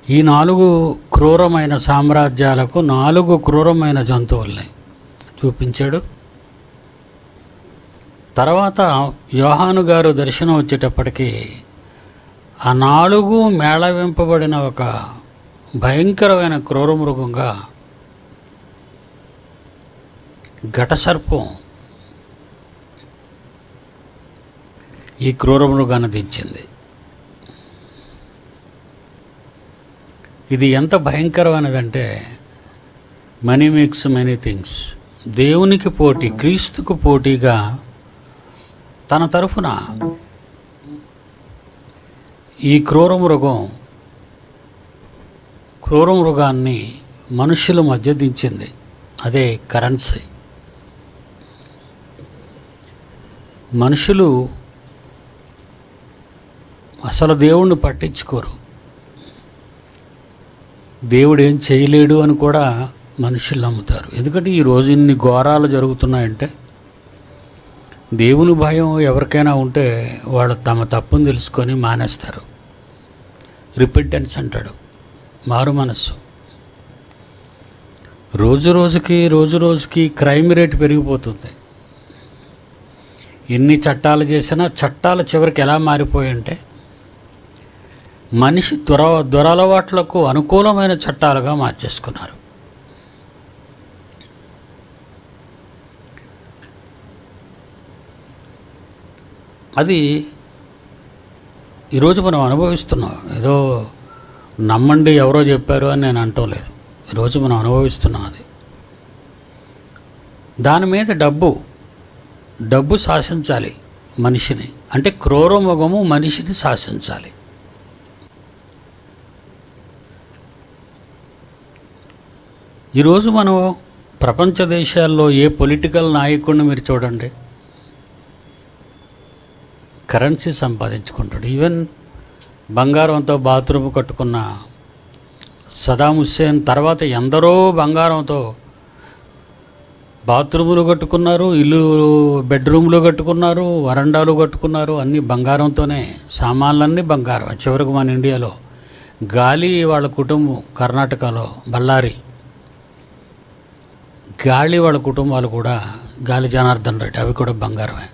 ఈ నాలుగు క్రూరమైన సామ్రాజ్యాలకు నాలుగు క్రూరమైన జంతువుల్ని చూపించాడు తర్వాత యోహాను గారు దర్శనం వచ్చేటప్పటికి ఆ నాలుగు మేళవింపబడిన ఒక భయంకరమైన క్రూరమృగంగా ఘటసర్పం ఈ క్రూరమృగాన్ని దించింది ఇది ఎంత భయంకరమైనదంటే మనీ మేక్స్ మెనీ థింగ్స్ దేవునికి పోటీ క్రీస్తుకు పోటీగా తన తరఫున ఈ క్రూరమృగం క్రూరమృగాన్ని మనుషుల మధ్య దించింది అదే కరెన్సీ మనుషులు అసలు దేవుణ్ణి పట్టించుకోరు దేవుడు ఏం చేయలేడు అని కూడా మనుషులు నమ్ముతారు ఎందుకంటే ఈరోజు ఇన్ని ఘోరాలు జరుగుతున్నాయంటే దేవుని భయం ఎవరికైనా ఉంటే వాళ్ళు తమ తప్పును తెలుసుకొని మానేస్తారు రిపెంటెన్స్ అంటాడు మారు మనస్సు రోజు రోజుకి రోజు రోజుకి క్రైమ్ రేట్ పెరిగిపోతుంది ఎన్ని చట్టాలు చేసినా చట్టాలు చివరికి ఎలా మారిపోయాయంటే మనిషి దుర దురలవాట్లకు అనుకూలమైన చట్టాలుగా మార్చేసుకున్నారు అది ఈరోజు మనం అనుభవిస్తున్నాం ఏదో నమ్మండి ఎవరో చెప్పారు అని నేను అంటం లేదు ఈరోజు మనం అనుభవిస్తున్నాం అది దాని మీద డబ్బు డబ్బు శాసించాలి మనిషిని అంటే క్రూరముఖము మనిషిని శాసించాలి ఈరోజు మనం ప్రపంచ దేశాల్లో ఏ పొలిటికల్ నాయకుడిని మీరు చూడండి కరెన్సీ సంపాదించుకుంటాడు ఈవెన్ బంగారంతో బాత్రూమ్ కట్టుకున్న సదాం హుస్సేన్ తర్వాత ఎందరో బంగారంతో బాత్రూములు కట్టుకున్నారు ఇల్లు బెడ్రూమ్లు కట్టుకున్నారు వరండాలు కట్టుకున్నారు అన్నీ బంగారంతోనే సామాన్లన్నీ బంగారం చివరికి మన ఇండియాలో గాలి వాళ్ళ కుటుంబం కర్ణాటకలో బళ్ళారి గాలి వాళ్ళ కుటుంబాలు కూడా గాలి జనార్దన్ రెడ్డి అవి కూడా బంగారమే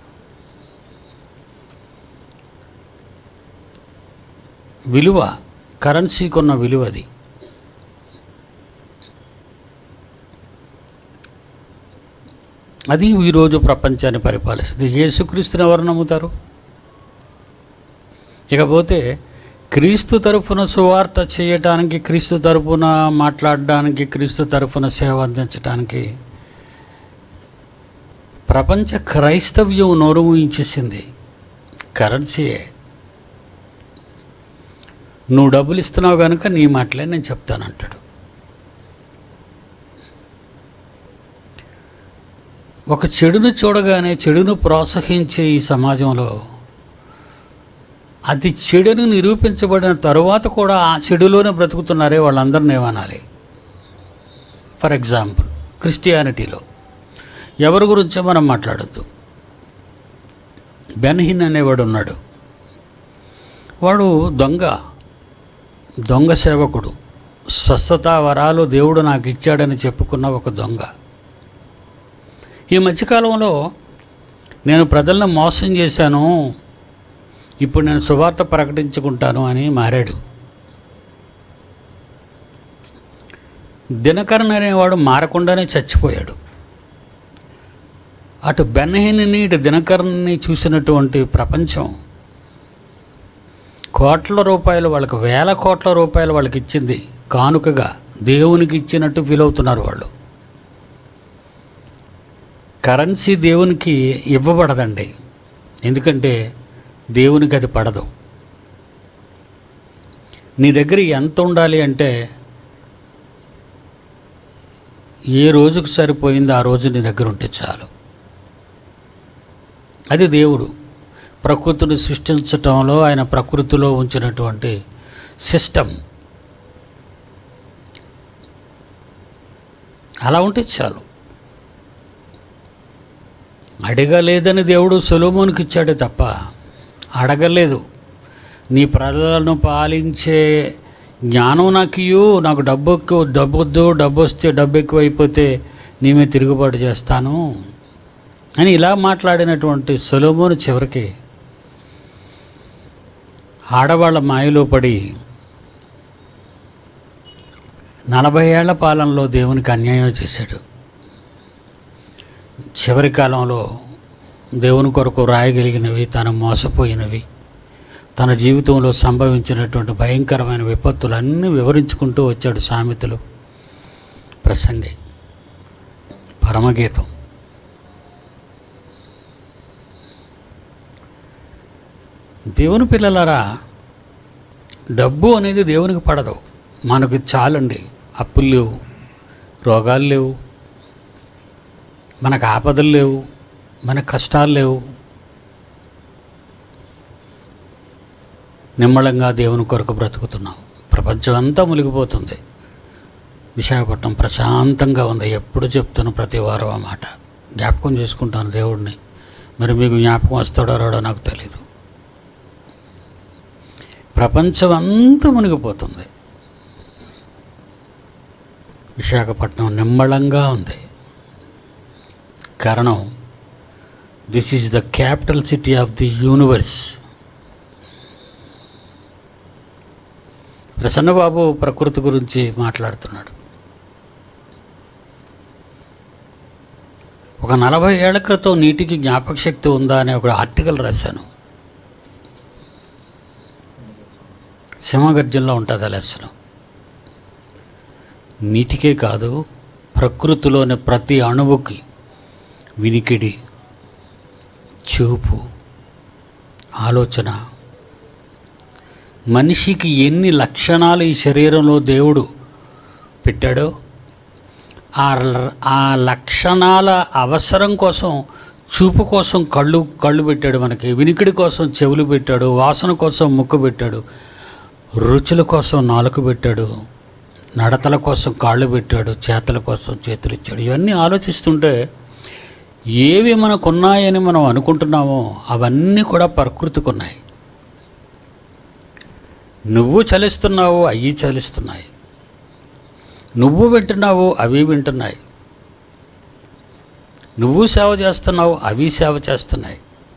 విలువ కరెన్సీకి ఉన్న విలువ అది అది ఈరోజు ప్రపంచాన్ని పరిపాలిస్తుంది యేసుక్రీస్తుని ఎవరు నమ్ముతారు ఇకపోతే క్రీస్తు తరఫున సువార్త చేయటానికి క్రీస్తు తరఫున మాట్లాడడానికి క్రీస్తు తరఫున సేవ అందించడానికి ప్రపంచ క్రైస్తవ్యం నోరు ఇచ్చేసింది కరెన్సీయే నువ్వు డబ్బులు ఇస్తున్నావు కనుక నీ మాటలే నేను చెప్తానంటాడు ఒక చెడును చూడగానే చెడును ప్రోత్సహించే ఈ సమాజంలో అది చెడును నిరూపించబడిన తరువాత కూడా ఆ చెడులోనే బ్రతుకుతున్నారే వాళ్ళందరినీ ఏమనాలి ఫర్ ఎగ్జాంపుల్ క్రిస్టియానిటీలో ఎవరి గురించో మనం మాట్లాడద్దు బెన్హిన్ అనేవాడు ఉన్నాడు వాడు దొంగ దొంగ సేవకుడు స్వస్థత వరాలు దేవుడు నాకు ఇచ్చాడని చెప్పుకున్న ఒక దొంగ ఈ మధ్యకాలంలో నేను ప్రజలను మోసం చేశాను ఇప్పుడు నేను సువార్త ప్రకటించుకుంటాను అని మారాడు దినకరన్ అనేవాడు మారకుండానే చచ్చిపోయాడు అటు బెన్నహిని ఇటు దినకరన్ని చూసినటువంటి ప్రపంచం కోట్ల రూపాయలు వాళ్ళకి వేల కోట్ల రూపాయలు వాళ్ళకి ఇచ్చింది కానుకగా దేవునికి ఇచ్చినట్టు ఫీల్ అవుతున్నారు వాళ్ళు కరెన్సీ దేవునికి ఇవ్వబడదండి ఎందుకంటే దేవునికి అది పడదు నీ దగ్గర ఎంత ఉండాలి అంటే ఏ రోజుకు సరిపోయిందో ఆ రోజు నీ దగ్గర ఉంటే చాలు అది దేవుడు ప్రకృతిని సృష్టించటంలో ఆయన ప్రకృతిలో ఉంచినటువంటి సిస్టమ్ అలా ఉంటే చాలు అడగలేదని దేవుడు సొలోమోనికి ఇచ్చాడే తప్ప అడగలేదు నీ ప్రజలను పాలించే జ్ఞానం నాకు ఇయ్యు నాకు డబ్బు ఎక్కువ డబ్బు వద్దు డబ్బు వస్తే డబ్బు ఎక్కువ అయిపోతే నీ మీద తిరుగుబాటు చేస్తాను అని ఇలా మాట్లాడినటువంటి సొలోమోను చివరికి ఆడవాళ్ళ మాయలో పడి నలభై ఏళ్ల పాలనలో దేవునికి అన్యాయం చేశాడు చివరి కాలంలో దేవుని కొరకు రాయగలిగినవి తను మోసపోయినవి తన జీవితంలో సంభవించినటువంటి భయంకరమైన విపత్తులన్నీ వివరించుకుంటూ వచ్చాడు సామెతలు ప్రసంగి పరమగీతం దేవుని పిల్లలారా డబ్బు అనేది దేవునికి పడదు మనకు చాలండి అప్పులు లేవు రోగాలు లేవు మనకు ఆపదలు లేవు మనకు కష్టాలు లేవు నిమ్మళంగా దేవుని కొరకు బ్రతుకుతున్నాం ప్రపంచం అంతా మునిగిపోతుంది విశాఖపట్నం ప్రశాంతంగా ఉంది ఎప్పుడు చెప్తాను ప్రతి వారం ఆ మాట జ్ఞాపకం చేసుకుంటాను దేవుడిని మరి మీకు జ్ఞాపకం వస్తాడో రాడో నాకు తెలియదు ప్రపంచం అంతా మునిగిపోతుంది విశాఖపట్నం నిమ్మళంగా ఉంది కారణం this is the capital city of the universe Prasannababu ప్రకృతి గురించి మాట్లాడుతున్నాడు ఒక నలభై ఏళ్ల క్రితం నీటికి జ్ఞాపక శక్తి ఉందా అనే ఒక ఆర్టికల్ రాశాను సింహగర్జంలో ఉంటుంది ఆ లెసనం నీటికే కాదు ప్రకృతిలోని ప్రతి అణువుకి వినికిడి చూపు ఆలోచన మనిషికి ఎన్ని లక్షణాలు ఈ శరీరంలో దేవుడు పెట్టాడో ఆ ల- ఆ లక్షణాల అవసరం కోసం చూపు కోసం కళ్ళు కళ్ళు పెట్టాడు మనకి వినికిడి కోసం చెవులు పెట్టాడు వాసన కోసం ముక్కు పెట్టాడు రుచుల కోసం నాలుక పెట్టాడు నడతల కోసం కాళ్ళు పెట్టాడు చేతల కోసం చేతులు ఇచ్చాడు ఇవన్నీ ఆలోచిస్తుంటే ఏవి మనకున్నాయని మనం అనుకుంటున్నామో అవన్నీ కూడా ప్రకృతికి ఉన్నాయి నువ్వు చలిస్తున్నావు అవి చలిస్తున్నాయి నువ్వు వింటున్నావు అవి వింటున్నాయి నువ్వు సేవ చేస్తున్నావు అవి సేవ చేస్తున్నాయి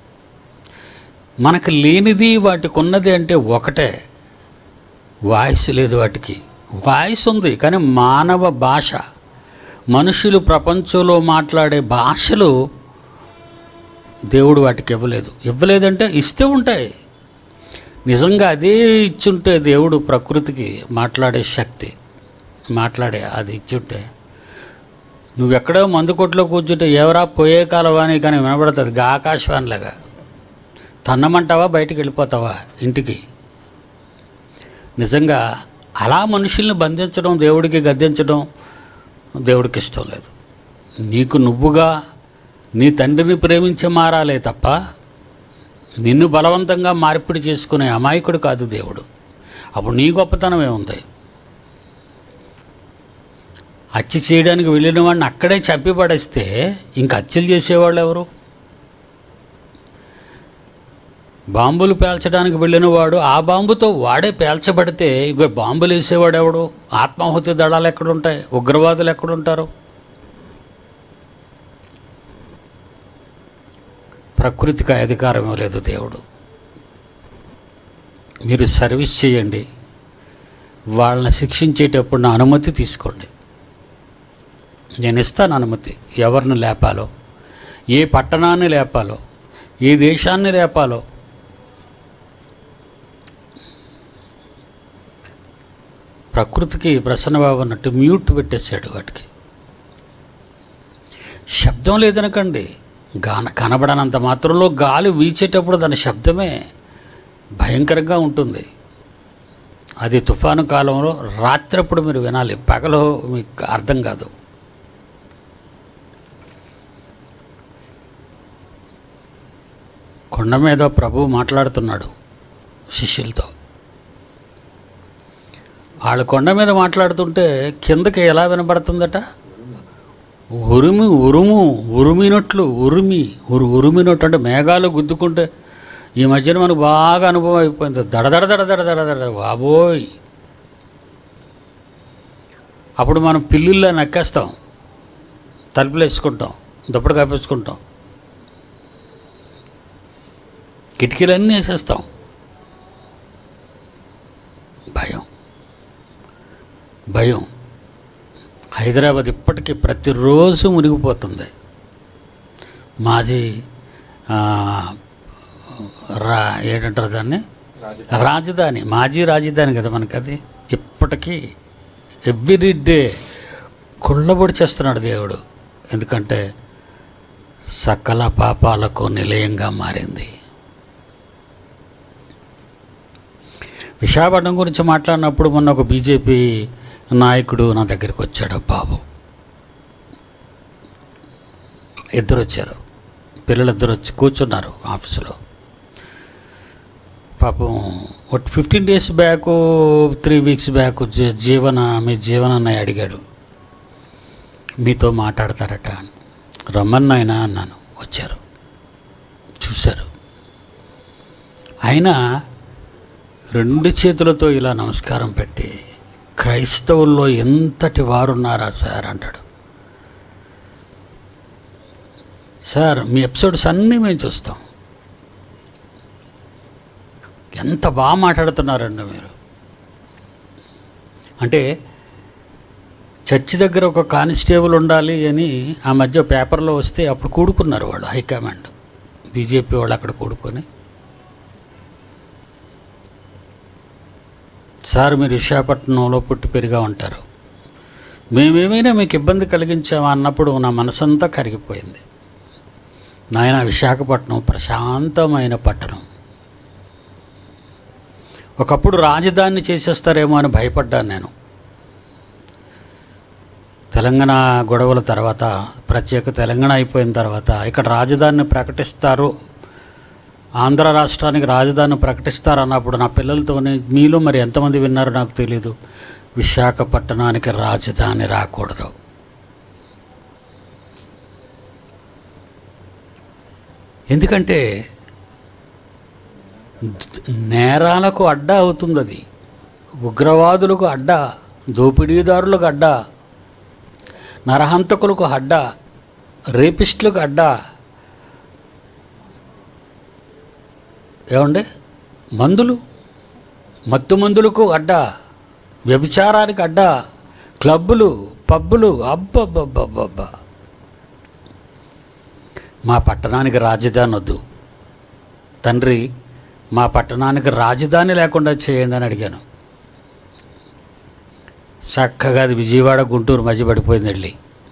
మనకు లేనిది వాటికి ఉన్నది అంటే ఒకటే వాయిస్ లేదు వాటికి వాయిస్ ఉంది కానీ మానవ భాష మనుషులు ప్రపంచంలో మాట్లాడే భాషలు దేవుడు వాటికి ఇవ్వలేదు ఇవ్వలేదంటే ఇస్తే ఉంటాయి నిజంగా అదే ఇచ్చుంటే దేవుడు ప్రకృతికి మాట్లాడే శక్తి మాట్లాడే అది ఇచ్చుంటే నువ్వెక్కడో మందు కొట్లో కూర్చుంటే ఎవరా పోయే కాలవా అని కానీ వినబడుతుంది గా ఆకాశవాణిలాగా తన్నమంటావా బయటికి వెళ్ళిపోతావా ఇంటికి నిజంగా అలా మనుషుల్ని బంధించడం దేవుడికి గద్దించడం దేవుడికి ఇష్టం లేదు నీకు నువ్వుగా నీ తండ్రిని ప్రేమించి మారాలే తప్ప నిన్ను బలవంతంగా మార్పిడి చేసుకునే అమాయకుడు కాదు దేవుడు అప్పుడు నీ గొప్పతనం ఏముంది హత్య చేయడానికి వెళ్ళిన వాడిని అక్కడే చంపి పడేస్తే ఇంక హత్యలు చేసేవాళ్ళు ఎవరు బాంబులు పేల్చడానికి వెళ్ళిన వాడు ఆ బాంబుతో వాడే పేల్చబడితే ఇక బాంబులు వేసేవాడు ఎవడు ఆత్మాహుతి దళాలు ఎక్కడుంటాయి ఉగ్రవాదులు ఎక్కడుంటారు ప్రకృతికి అధికారం ఇవ్వలేదు దేవుడు మీరు సర్వీస్ చేయండి వాళ్ళని శిక్షించేటప్పుడు నా అనుమతి తీసుకోండి నేను ఇస్తాను అనుమతి ఎవరిని లేపాలో ఏ పట్టణాన్ని లేపాలో ఏ దేశాన్ని లేపాలో ప్రకృతికి ప్రసన్నబాబు అన్నట్టు మ్యూట్ పెట్టేశాడు వాటికి శబ్దం లేదనకండి గాన కనబడనంత మాత్రంలో గాలి వీచేటప్పుడు దాని శబ్దమే భయంకరంగా ఉంటుంది అది తుఫాను కాలంలో రాత్రప్పుడు మీరు వినాలి పగలు మీకు అర్థం కాదు కొండ మీద ప్రభు మాట్లాడుతున్నాడు శిష్యులతో వాళ్ళు కొండ మీద మాట్లాడుతుంటే కిందకి ఎలా వినబడుతుందట ఉరుమి ఉరుము ఉరుమినట్లు ఉరిమి ఉరు ఉరుమినట్టు అంటే మేఘాలు గుద్దుకుంటే ఈ మధ్యన మనకు బాగా అనుభవం అయిపోయింది దడదడ దడ దడ దడ దడ బాబోయ్ అప్పుడు మనం పిల్లుల్లో నక్కేస్తాం తలుపులు వేసుకుంటాం దుప్పటి కప్పేసుకుంటాం కిటికీలన్నీ వేసేస్తాం భయం భయం హైదరాబాద్ ఇప్పటికీ ప్రతిరోజు మునిగిపోతుంది మాజీ ఆ, రా ఏంటంటారు దాన్ని రాజధాని మాజీ రాజధాని కదా మనకి అది ఇప్పటికీ ఎవ్రీ డే కుళ్ళబొడి చేస్తున్నాడు దేవుడు ఎందుకంటే సకల పాపాలకు నిలయంగా మారింది విశాఖపట్నం గురించి మాట్లాడినప్పుడు మొన్న ఒక బీజేపీ నాయకుడు నా దగ్గరికి వచ్చాడు బాబు ఇద్దరు వచ్చారు పిల్లలిద్దరు వచ్చి కూర్చున్నారు ఆఫీసులో పాపం ఒక fifteen days back three weeks back జీ- జీవన మీ జీవన అన్నయ్య అడిగాడు మీతో మాట్లాడతారట రమ్మన్న ఆయన అన్నాను వచ్చారు చూశారు ఆయన రెండు చేతులతో ఇలా నమస్కారం పెట్టి క్రైస్తవుల్లో ఎంతటి వారున్నారా సార్ అంటాడు సార్ మీ ఎపిసోడ్స్ అన్నీ మేము చూస్తాం ఎంత బాగా మాట్లాడుతున్నారండి మీరు అంటే చర్చి దగ్గర ఒక కానిస్టేబుల్ ఉండాలి అని ఆ మధ్య పేపర్లో వస్తే అప్పుడు కూడుకున్నారు వాళ్ళు హైకమాండ్ బీజేపీ వాళ్ళు అక్కడ కూడుకొని సార్ మీరు విశాఖపట్నంలో పుట్టి పెరిగా ఉంటారు మేమేమైనా మీకు ఇబ్బంది కలిగించామా అన్నప్పుడు నా మనసంతా కరిగిపోయింది నాయన విశాఖపట్నం ప్రశాంతమైన పట్టణం ఒకప్పుడు రాజధాని చేసేస్తారేమో అని భయపడ్డాను నేను తెలంగాణ గొడవల తర్వాత ప్రత్యేక తెలంగాణ అయిపోయిన తర్వాత ఇక్కడ రాజధానిని ప్రకటిస్తారు ఆంధ్ర రాష్ట్రానికి రాజధాని ప్రకటిస్తారు అన్నప్పుడు నా పిల్లలతోనే మీలో మరి ఎంతమంది విన్నారో నాకు తెలియదు విశాఖపట్నానికి రాజధాని రాకూడదు ఎందుకంటే నేరాలకు అడ్డా అవుతుంది అది ఉగ్రవాదులకు అడ్డా దోపిడీదారులకు అడ్డా నరహంతకులకు అడ్డా రేపిస్టులకు అడ్డా ఏమండి మందులు మత్తు మందులకు అడ్డా వ్యభిచారానికి అడ్డా క్లబ్బులు పబ్బులు అబ్బబ్బబ్బబ్బబ్బా మా పట్టణానికి రాజధాని వద్దు తండ్రి మా పట్టణానికి రాజధాని లేకుండా చేయండి అని అడిగాను చక్కగా అది విజయవాడ గుంటూరు మధ్య పడిపోయింది వెళ్ళి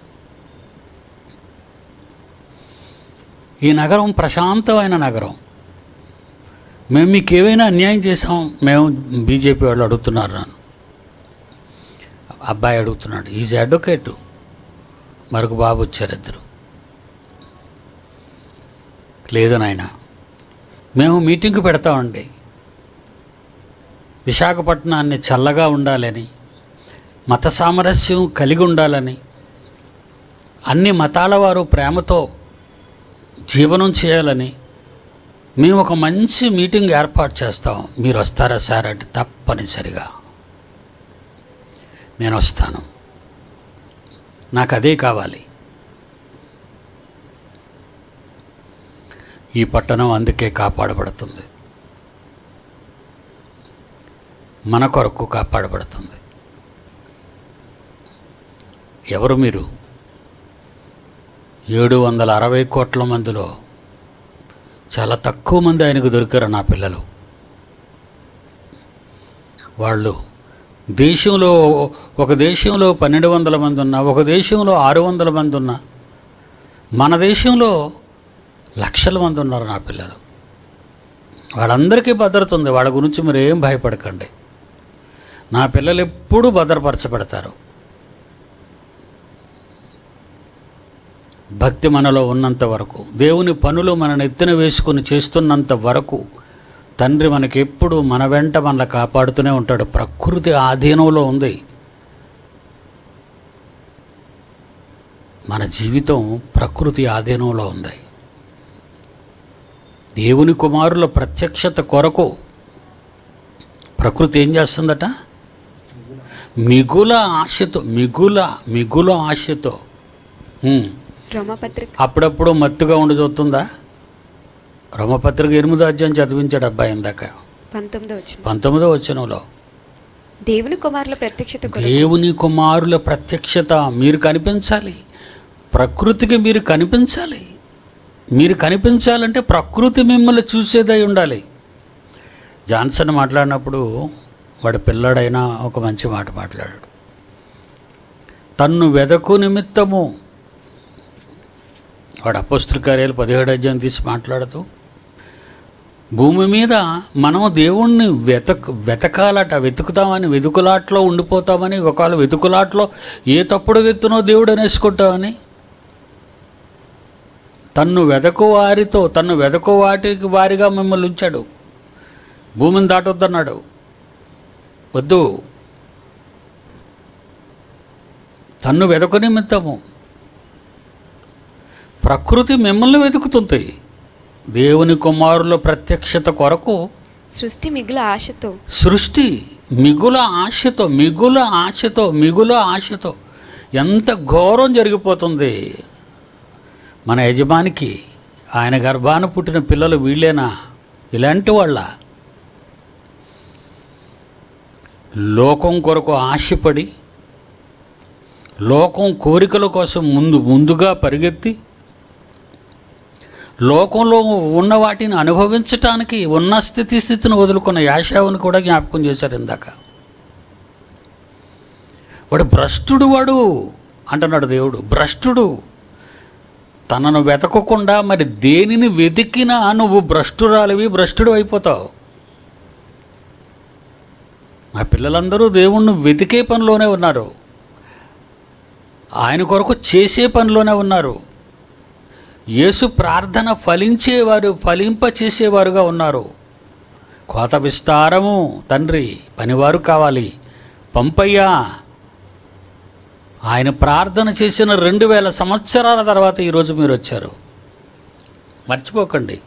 ఈ నగరం ప్రశాంతమైన నగరం మేము మీకు ఏవైనా అన్యాయం చేసాం మేము బీజేపీ వాళ్ళు అడుగుతున్నారు నన్ను అబ్బాయి అడుగుతున్నాడు ఈజ్ అడ్వకేట్ మరొక బాబు వచ్చారు ఇద్దరు లేదు నాయన మేము మీటింగ్ పెడతామండి విశాఖపట్నాన్ని చల్లగా ఉండాలని మత సామరస్యం కలిగి ఉండాలని అన్ని మతాల వారు ప్రేమతో జీవనం చేయాలని మేము ఒక మంచి మీటింగ్ ఏర్పాటు చేస్తాం మీరు వస్తారా సార్ అంటే తప్పనిసరిగా నేను వస్తాను నాకు అదే కావాలి ఈ పట్టణం అందుకే కాపాడబడుతుంది మన కొరకు కాపాడబడుతుంది ఎవరు మీరు ఏడు వందల అరవై కోట్ల మందిలో చాలా తక్కువ మంది ఆయనకు దొరికారు నా పిల్లలు వాళ్ళు దేశంలో ఒక దేశంలో పన్నెండు వందల మంది ఉన్నా ఒక దేశంలో ఆరు వందల మంది ఉన్నా మన దేశంలో లక్షల మంది ఉన్నారు నా పిల్లలు వాళ్ళందరికీ భద్రత ఉంది వాళ్ళ గురించి మీరు ఏం భయపడకండి నా పిల్లలు ఎప్పుడూ భద్రపరచబడతారు భక్తి మనలో ఉన్నంత వరకు దేవుని పనులు మన నెత్తిన వేసుకుని చేస్తున్నంత వరకు తండ్రి మనకి ఎప్పుడు మన వెంట మనల్ని కాపాడుతూనే ఉంటాడు ప్రకృతి ఆధీనంలో ఉంది మన జీవితం ప్రకృతి ఆధీనంలో ఉంది దేవుని కుమారుల ప్రత్యక్షత కొరకు ప్రకృతి ఏం చేస్తుందట మిగుల ఆశతో మిగుల మిగుల ఆశతో ఉమ్. రోమపత్రిక అప్పుడప్పుడు మత్తుగా ఉండి చూస్తుందా రోమపత్రిక ఎనిమిదో అధ్యాయం చదివించాడు అబ్బాయి ఇందాక పంతొమ్మిదో వచ్చిన పంతొమ్మిదో వచనంలో దేవుని కుమారుల ప్రత్యక్షత కొరకు దేవుని కుమారుల ప్రత్యక్షత మీరు కనిపించాలి ప్రకృతికి మీరు కనిపించాలి మీరు కనిపించాలంటే ప్రకృతి మిమ్మల్ని చూసేదై ఉండాలి జాన్సన్ మాట్లాడినప్పుడు వాడి పిల్లాడైనా ఒక మంచి మాట మాట్లాడాడు తన్ను వెదకు నిమిత్తము వాడు అపోస్తుల కార్యాలు పదిహేడు అధ్యాయం తీసి మాట్లాడుతూ భూమి మీద మనం దేవుణ్ణి వెతక వెతకాలట వెతుకుతామని వెతుకులాట్లో ఉండిపోతామని ఒకవేళ వెతుకులాట్లో ఏ తప్పుడు వ్యక్తినో దేవుడు అనేసుకుంటామని తన్ను వెదకు వారితో తన్ను వెదకు వాటికి వారిగా మిమ్మల్ని ఉంచాడు భూమిని దాటొద్దన్నాడు వద్దు తన్ను వెదకు నిమిత్తము ప్రకృతి మిమ్మల్ని వెతుకుతుంది దేవుని కుమారుల ప్రత్యక్షత కొరకు సృష్టి మిగుల ఆశతో సృష్టి మిగుల ఆశతో మిగుల ఆశతో మిగుల ఆశతో ఎంత ఘోరం జరిగిపోతుంది మన యజమానికి ఆయన గర్భాన పుట్టిన పిల్లలు వీళ్ళేనా ఇలాంటి వాళ్ళ లోకం కొరకు ఆశపడి లోకం కోరికల కోసం ముందు ముందుగా పరిగెత్తి లోకంలో ఉన్న వాటిని అనుభవించటానికి ఉన్న స్థితి స్థితిని వదులుకున్న యాశావుని కూడా జ్ఞాపకం చేశారు ఇందాక వాడు భ్రష్టుడు వాడు అంటున్నాడు దేవుడు భ్రష్టుడు తనను వెతకకుండా మరి దేనిని వెతికినా నువ్వు భ్రష్టురాలివి భ్రష్టుడు అయిపోతావు మా పిల్లలందరూ దేవుణ్ణి వెతికే పనిలోనే ఉన్నారు ఆయన కొరకు చేసే పనిలోనే ఉన్నారు యేసు ప్రార్థన ఫలించేవారు ఫలింప చేసేవారుగా ఉన్నారు కోత విస్తారము తండ్రి పనివారు కావాలి పంపయ్యా ఆయన ప్రార్థన చేసిన రెండు వేల సంవత్సరాల తర్వాత ఈరోజు మీరు వచ్చారు మర్చిపోకండి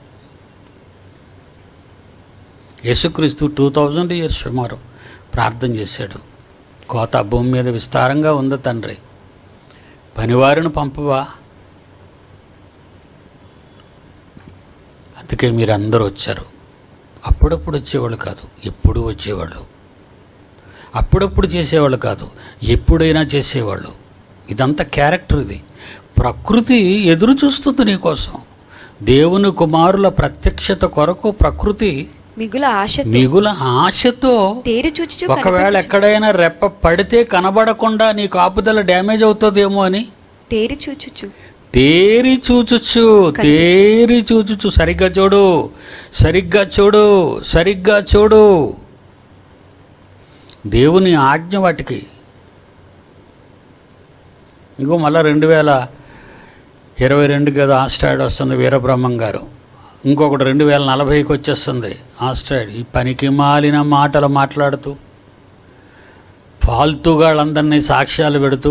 యేసుక్రీస్తు టూ థౌజండ్ ఇయర్స్ సుమారు ప్రార్థన చేశాడు కోత భూమి మీద విస్తారంగా ఉంది తండ్రి పనివారిని పంపవా అందుకే మీరు అందరూ వచ్చారు అప్పుడప్పుడు వచ్చేవాళ్ళు కాదు ఎప్పుడు వచ్చేవాళ్ళు అప్పుడప్పుడు చేసేవాళ్ళు కాదు ఎప్పుడైనా చేసేవాళ్ళు ఇదంతా క్యారెక్టర్ ఇది ప్రకృతి ఎదురు చూస్తుంది నీకోసం దేవుని కుమారుల ప్రత్యక్షత కొరకు ప్రకృతి మిగుల ఆశతో మిగుల ఆశతో తేరి చూచుచు ఒకవేళ కనిపించు. ఎక్కడైనా రెప్ప పడితే కనబడకుండా నీ కాపుదల డ్యామేజ్ అవుతుందేమో అని తేరి చూచుచు తేరి చూచుచు తేరి చూచుచు సరిగ్గా చూడు సరిగ్గా చూడు సరిగ్గా చూడు దేవుని ఆజ్ఞ వాటికి ఇంకో మళ్ళీ రెండు వేల ఇరవై రెండు కదా ఆస్ట్రాయిడ్ వస్తుంది వీరబ్రహ్మం గారు ఇంకొకటి రెండు వేల నలభైకి వచ్చేస్తుంది ఆస్ట్రాయిడ్ ఈ పనికి మాలిన మాటలు మాట్లాడుతూ ఫాల్తుగాళ్ళందరినీ సాక్ష్యాలు పెడుతూ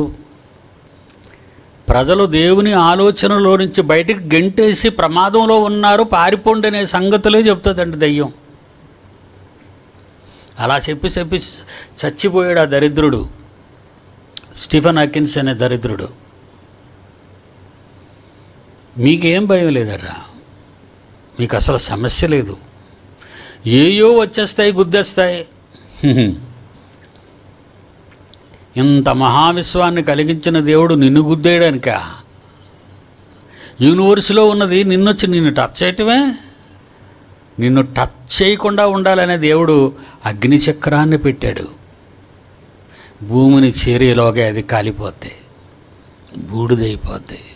ప్రజలు దేవుని ఆలోచనలో నుంచి బయటికి గెంటేసి ప్రమాదంలో ఉన్నారు పారిపోండి అనే సంగతులే చెప్తుందండి దయ్యం అలా చెప్పి చెప్పి చచ్చిపోయాడు ఆ దరిద్రుడు స్టీఫెన్ అకిన్స్ అనే దరిద్రుడు మీకేం భయం లేదర్రా మీకు అసలు సమస్య లేదు ఏయో వచ్చేస్తాయి గుద్దేస్తాయి హ్మ్. ఇంత మహావిశ్వాన్ని కలిగించిన దేవుడు నిన్ను గుద్దేయడానిక యూనివర్స్లో ఉన్నది నిన్నొచ్చి నిన్ను టచ్ చేయటమే నిన్ను టచ్ చేయకుండా ఉండాలనే దేవుడు అగ్ని చక్రాన్ని పెట్టాడు భూమిని చేరేలోగా అది కాలిపోద్ది బూడిదైపోద్ది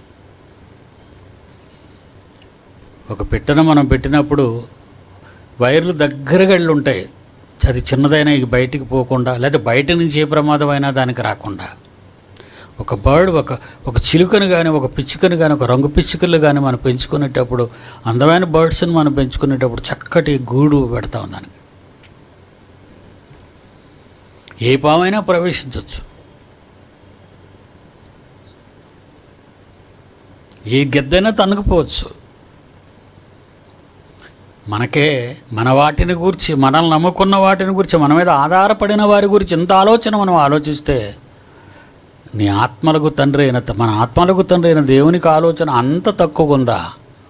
ఒక పిట్టను మనం పెట్టినప్పుడు వైర్లు దగ్గరగా వెళ్ళి ఉంటాయి అది చిన్నదైనా ఇక బయటికి పోకుండా లేదా బయట నుంచి ఏ ప్రమాదం అయినా దానికి రాకుండా ఒక బర్డ్ ఒక ఒక చిలుకను కానీ ఒక పిచ్చుకను కానీ ఒక రంగు పిచ్చుకలు కానీ మనం పెంచుకునేటప్పుడు అందమైన బర్డ్స్ని మనం పెంచుకునేటప్పుడు చక్కటి గూడు పెడతాం దానికి ఏ పామైనా ప్రవేశించవచ్చు ఏ గెద్దైనా తనుకుపోవచ్చు మనకే మన వాటిని గురించి మనల్ని నమ్ముకున్న వాటిని గురించి మన మీద ఆధారపడిన వారి గురించి ఇంత ఆలోచన మనం ఆలోచిస్తే నీ ఆత్మలకు తండ్రి అయిన మన ఆత్మలకు తండ్రి అయిన దేవునికి ఆలోచన అంత తక్కువ ఉందా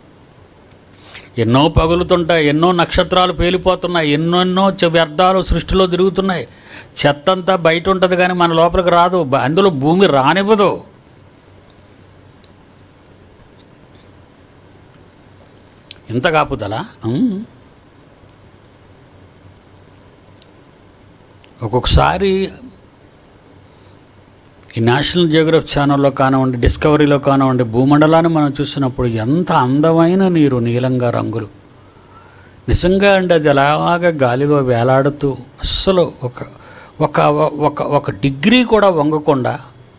ఎన్నో పగులుతుంటాయి ఎన్నో నక్షత్రాలు పేలిపోతున్నాయి ఎన్నెన్నో చె- వ్యర్థాలు సృష్టిలో తిరుగుతున్నాయి చెత్త అంతా బయట ఉంటుంది కానీ మన లోపలికి రాదు బ- అందులో భూమి రానివ్వదు ఇంత కాపుదలా ఉమ్. ఒక్కొక్కసారి ఈ నేషనల్ జియోగ్రఫీ ఛానల్లో కానివ్వండి డిస్కవరీలో కానివ్వండి భూమండలాన్ని మనం చూసినప్పుడు ఎంత అందమైన నీరు నీలంగా రంగులు నిజంగా అండి అది అలాగా గాలిలో వేలాడుతూ అస్సలు ఒక ఒక ఒక ఒక డిగ్రీ కూడా వంగకుండా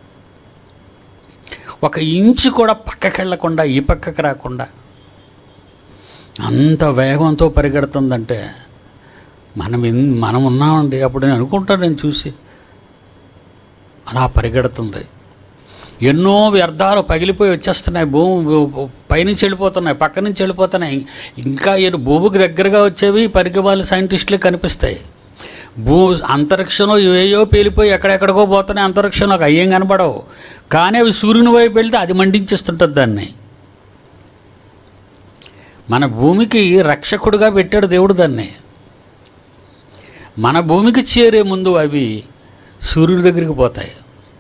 ఒక ఇంచు కూడా పక్కకి వెళ్ళకుండా ఈ పక్కకి రాకుండా అంత వేగంతో పరిగెడుతుందంటే మనం ఎన్- మనం ఉన్నామండి అప్పుడు నేను అనుకుంటాను నేను చూసి అలా పరిగెడుతుంది ఎన్నో వ్యర్థాలు పగిలిపోయి వచ్చేస్తున్నాయి భూమి పైనుంచి వెళ్ళిపోతున్నాయి పక్క నుంచి వెళ్ళిపోతున్నాయి ఇంకా ఈ భూమికి దగ్గరగా వచ్చేవి పరికి వాళ్ళ సైంటిస్టులు కనిపిస్తాయి భూ అంతరిక్షంలో ఏయో పేలిపోయి ఎక్కడెక్కడికో పోతున్నాయి అంతరిక్షంలోకి అయ్యేం కనపడవు కానీ అవి సూర్యుని వైపు వెళ్తే అది మండించేస్తుంటుంది దాన్ని మన భూమికి రక్షకుడుగా పెట్టాడు దేవుడు దాన్ని మన భూమికి చేరే ముందు అవి సూర్యుడి దగ్గరికి పోతాయి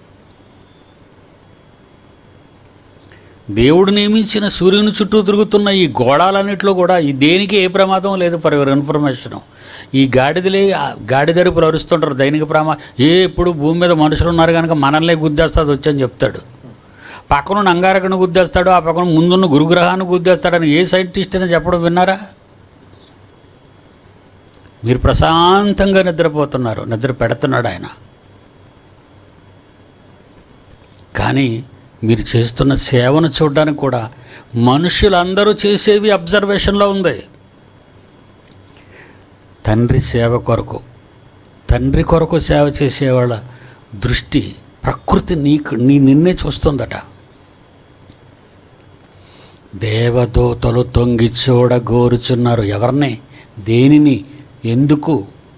దేవుడు నియమించిన సూర్యుని చుట్టూ తిరుగుతున్న ఈ గోడాలన్నింటిలో కూడా ఈ దేనికి ఏ ప్రమాదం లేదు ఫర్ యువర్ ఇన్ఫర్మేషన్ ఈ గాడిదలే ఆ గాడిదరుపులు అరుస్తుంటారు దైనిక ప్రమా ఏ ఎప్పుడు భూమి మీద మనుషులు ఉన్నారు కనుక మనల్నే గుద్దేస్తుంది వచ్చని చెప్తాడు పక్కన అంగారకుని గుద్దేస్తాడు ఆ పక్కన ముందున్న గురుగ్రహాన్ని గుద్దేస్తాడని ఏ సైంటిస్ట్ అయినా చెప్పడం విన్నారా మీరు ప్రశాంతంగా నిద్రపోతున్నారు నిద్ర పెడుతున్నాడు ఆయన కానీ మీరు చేస్తున్న సేవను చూడడానికి కూడా మనుషులందరూ చేసేవి అబ్జర్వేషన్లో ఉంది తండ్రి సేవ కొరకు తండ్రి కొరకు సేవ చేసేవాళ్ళ దృష్టి ప్రకృతి నీకు నీ నిన్నే చూస్తుందట దేవదూతలు తొంగి చూడ గోరుచున్నారు ఎవరిని దేనిని ఎందుకు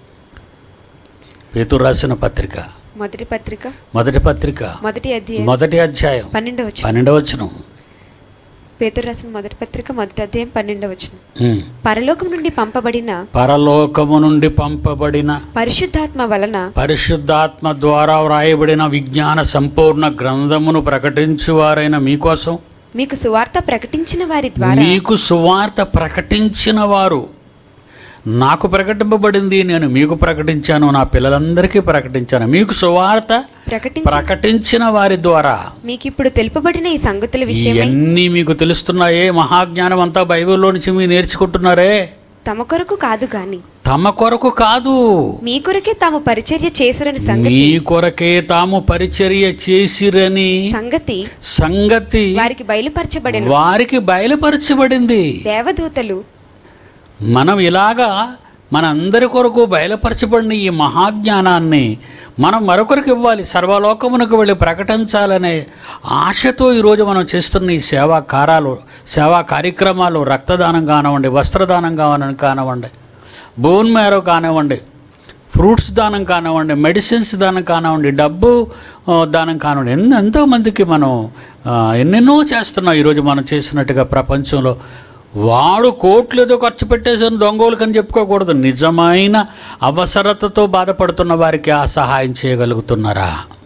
పేతురు రాసిన పత్రిక మొదటి పత్రిక మొదటి పత్రిక మొదటి అధ్యాయం మొదటి అధ్యాయం పన్నెండవ వచనం పన్నెండవచనం పేతురు రాసిన మొదటి పత్రిక మొదటి అధ్యాయం పన్నెండవ వచనం ఉమ్. పరలోకం నుండి పంపబడిన పరలోకము నుండి పంపబడిన పరిశుద్ధాత్మ వలన పరిశుద్ధాత్మ ద్వారా వ్రాయబడిన విజ్ఞాన సంపూర్ణ గ్రంథమును ప్రకటించువారైన మీకోసం మీకు సువార్త ప్రకటించిన వారి ద్వారా మీకు సువార్త ప్రకటించిన వారు నాకు ప్రకటింపబడింది నేను మీకు ప్రకటించాను నా పిల్లలందరికీ ప్రకటించాను మీకు సువార్త ప్రకటించి ప్రకటించిన వారి ద్వారా మీకు ఇప్పుడు తెలుపబడిన ఈ సంగతుల విషయమై ఇవన్నీ మీకు తెలుస్తున్నాయే మహాజ్ఞానం అంతా బైబిల్లో నుంచి మీరు నేర్చుకుంటున్నారే తమ కొరకు కాదు గాని తమ కొరకు కాదు మీ కొరకే తాము పరిచర్య చేసురని సంగతి మీ కొరకే తాము పరిచర్య చేసిరని సంగతి సంగతి వారికి బయలుపరచబడిన వారికి బయలుపరచబడింది దేవదూతలు మనం ఇలాగా మనందరి కొరకు బయలుపరచబడిన ఈ మహాజ్ఞానాన్ని మనం మరొకరికి ఇవ్వాలి సర్వలోకమునకు వెళ్ళి ప్రకటించాలనే ఆశతో ఈరోజు మనం చేస్తున్న ఈ సేవా కారాలు సేవా కార్యక్రమాలు రక్తదానం కానివ్వండి వస్త్రదానం కానివ్వండి కానివ్వండి బోన్ మ్యారో కానివ్వండి ఫ్రూట్స్ దానం కానివ్వండి మెడిసిన్స్ దానం కానివ్వండి డబ్బు ఆ, దానం కానివ్వండి ఎన్నో ఎంతోమందికి మనం ఆ, ఎన్నెన్నో చేస్తున్నాం ఈరోజు మనం చేసినట్టుగా ప్రపంచంలో వాడు కోట్లు ఏదో ఖర్చు పెట్టేసాను దొంగోళ్ళకని చెప్పుకోకూడదు నిజమైన అవసరతతో బాధపడుతున్న వారికి ఆ సహాయం చేయగలుగుతున్నారా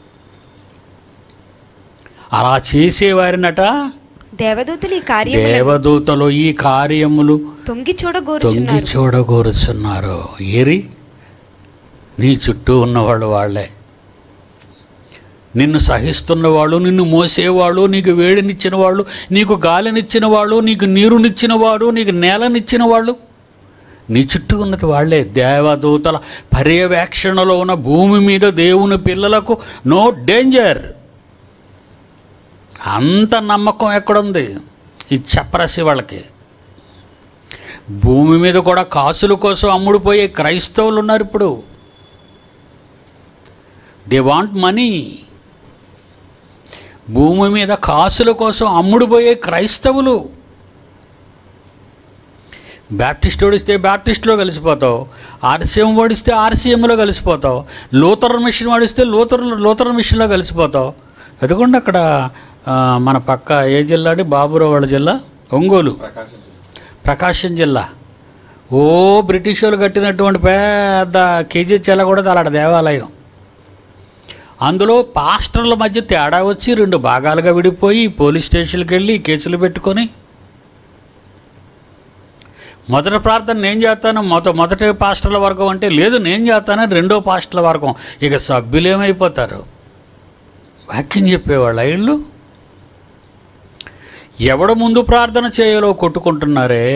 అలా చేసేవారినట దేవదూతలు ఈ కార్యములను దేవదూతలు ఈ కార్యములు తొంగి తొంగి చూడగోరుచున్నారు చూడగోరుచున్నారు ఏరి నీ చుట్టూ ఉన్నవాళ్ళు వాళ్ళే నిన్ను సహిస్తున్న వాళ్ళు నిన్ను మోసేవాళ్ళు నీకు వేడినిచ్చిన వాళ్ళు నీకు గాలినిచ్చిన వాళ్ళు నీకు నీరునిచ్చిన వాడు నీకు నేలనిచ్చిన వాళ్ళు నీ చుట్టూ ఉన్నది వాళ్ళే దేవదూతల పర్యవేక్షణలో ఉన్న భూమి మీద దేవుని పిల్లలకు నో డేంజర్ అంత నమ్మకం ఎక్కడుంది ఈ చెప్పరసి వాళ్ళకి భూమి మీద కూడా కాసుల కోసం అమ్ముడుపోయే క్రైస్తవులు ఉన్నారు ఇప్పుడు దే వాంట్ మనీ భూమి మీద కాసుల కోసం అమ్ముడుపోయే క్రైస్తవులు బ్యాప్టిస్ట్ ఓడిస్తే బ్యాప్టిస్ట్లో కలిసిపోతావు ఆర్సీఎం ఓడిస్తే ఆర్సీఎంలో కలిసిపోతావు లూథరన్ మిషన్ వాడిస్తే లూథర్ లూథరన్ మిషన్లో కలిసిపోతావు ఎదుగుండి అక్కడ ఆ, మన పక్క ఏ జిల్లా అండి బాబురావు వాళ్ళ జిల్లా ఒంగోలు ప్రకాశం జిల్లా. ప్రకాశం జిల్లా ఓ బ్రిటిష్ వాళ్ళు కట్టినటువంటి పెద్ద కేజీ చెల్ల కూడా అలాంటి దేవాలయం అందులో పాస్టర్ల మధ్య తేడా వచ్చి రెండు భాగాలుగా విడిపోయి పోలీస్ స్టేషన్కి వెళ్ళి కేసులు పెట్టుకొని మొదటి ప్రార్థన నేను చేస్తాను మొద మొదటి పాస్టర్ల వర్గం అంటే లేదు నేను చేస్తానని రెండో పాస్టర్ల వర్గం ఇక సభ్యులు ఏమైపోతారు వాక్యం చెప్పేవాళ్ళ ఇళ్ళు ఎవడు ముందు ప్రార్థన చేయాలో కొట్టుకుంటున్నారే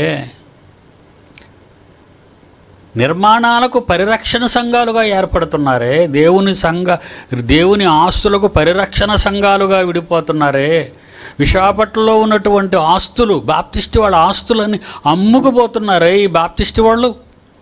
నిర్మాణాలకు పరిరక్షణ సంఘాలుగా ఏర్పడుతున్నారే దేవుని సంఘ దేవుని ఆస్తులకు పరిరక్షణ సంఘాలుగా విడిపోతున్నారే విశాఖపట్నంలో ఉన్నటువంటి ఆస్తులు బాప్టిస్ట్ వాళ్ళ ఆస్తులని అమ్ముకుపోతున్నారే ఈ బాప్టిస్ట్ వాళ్ళు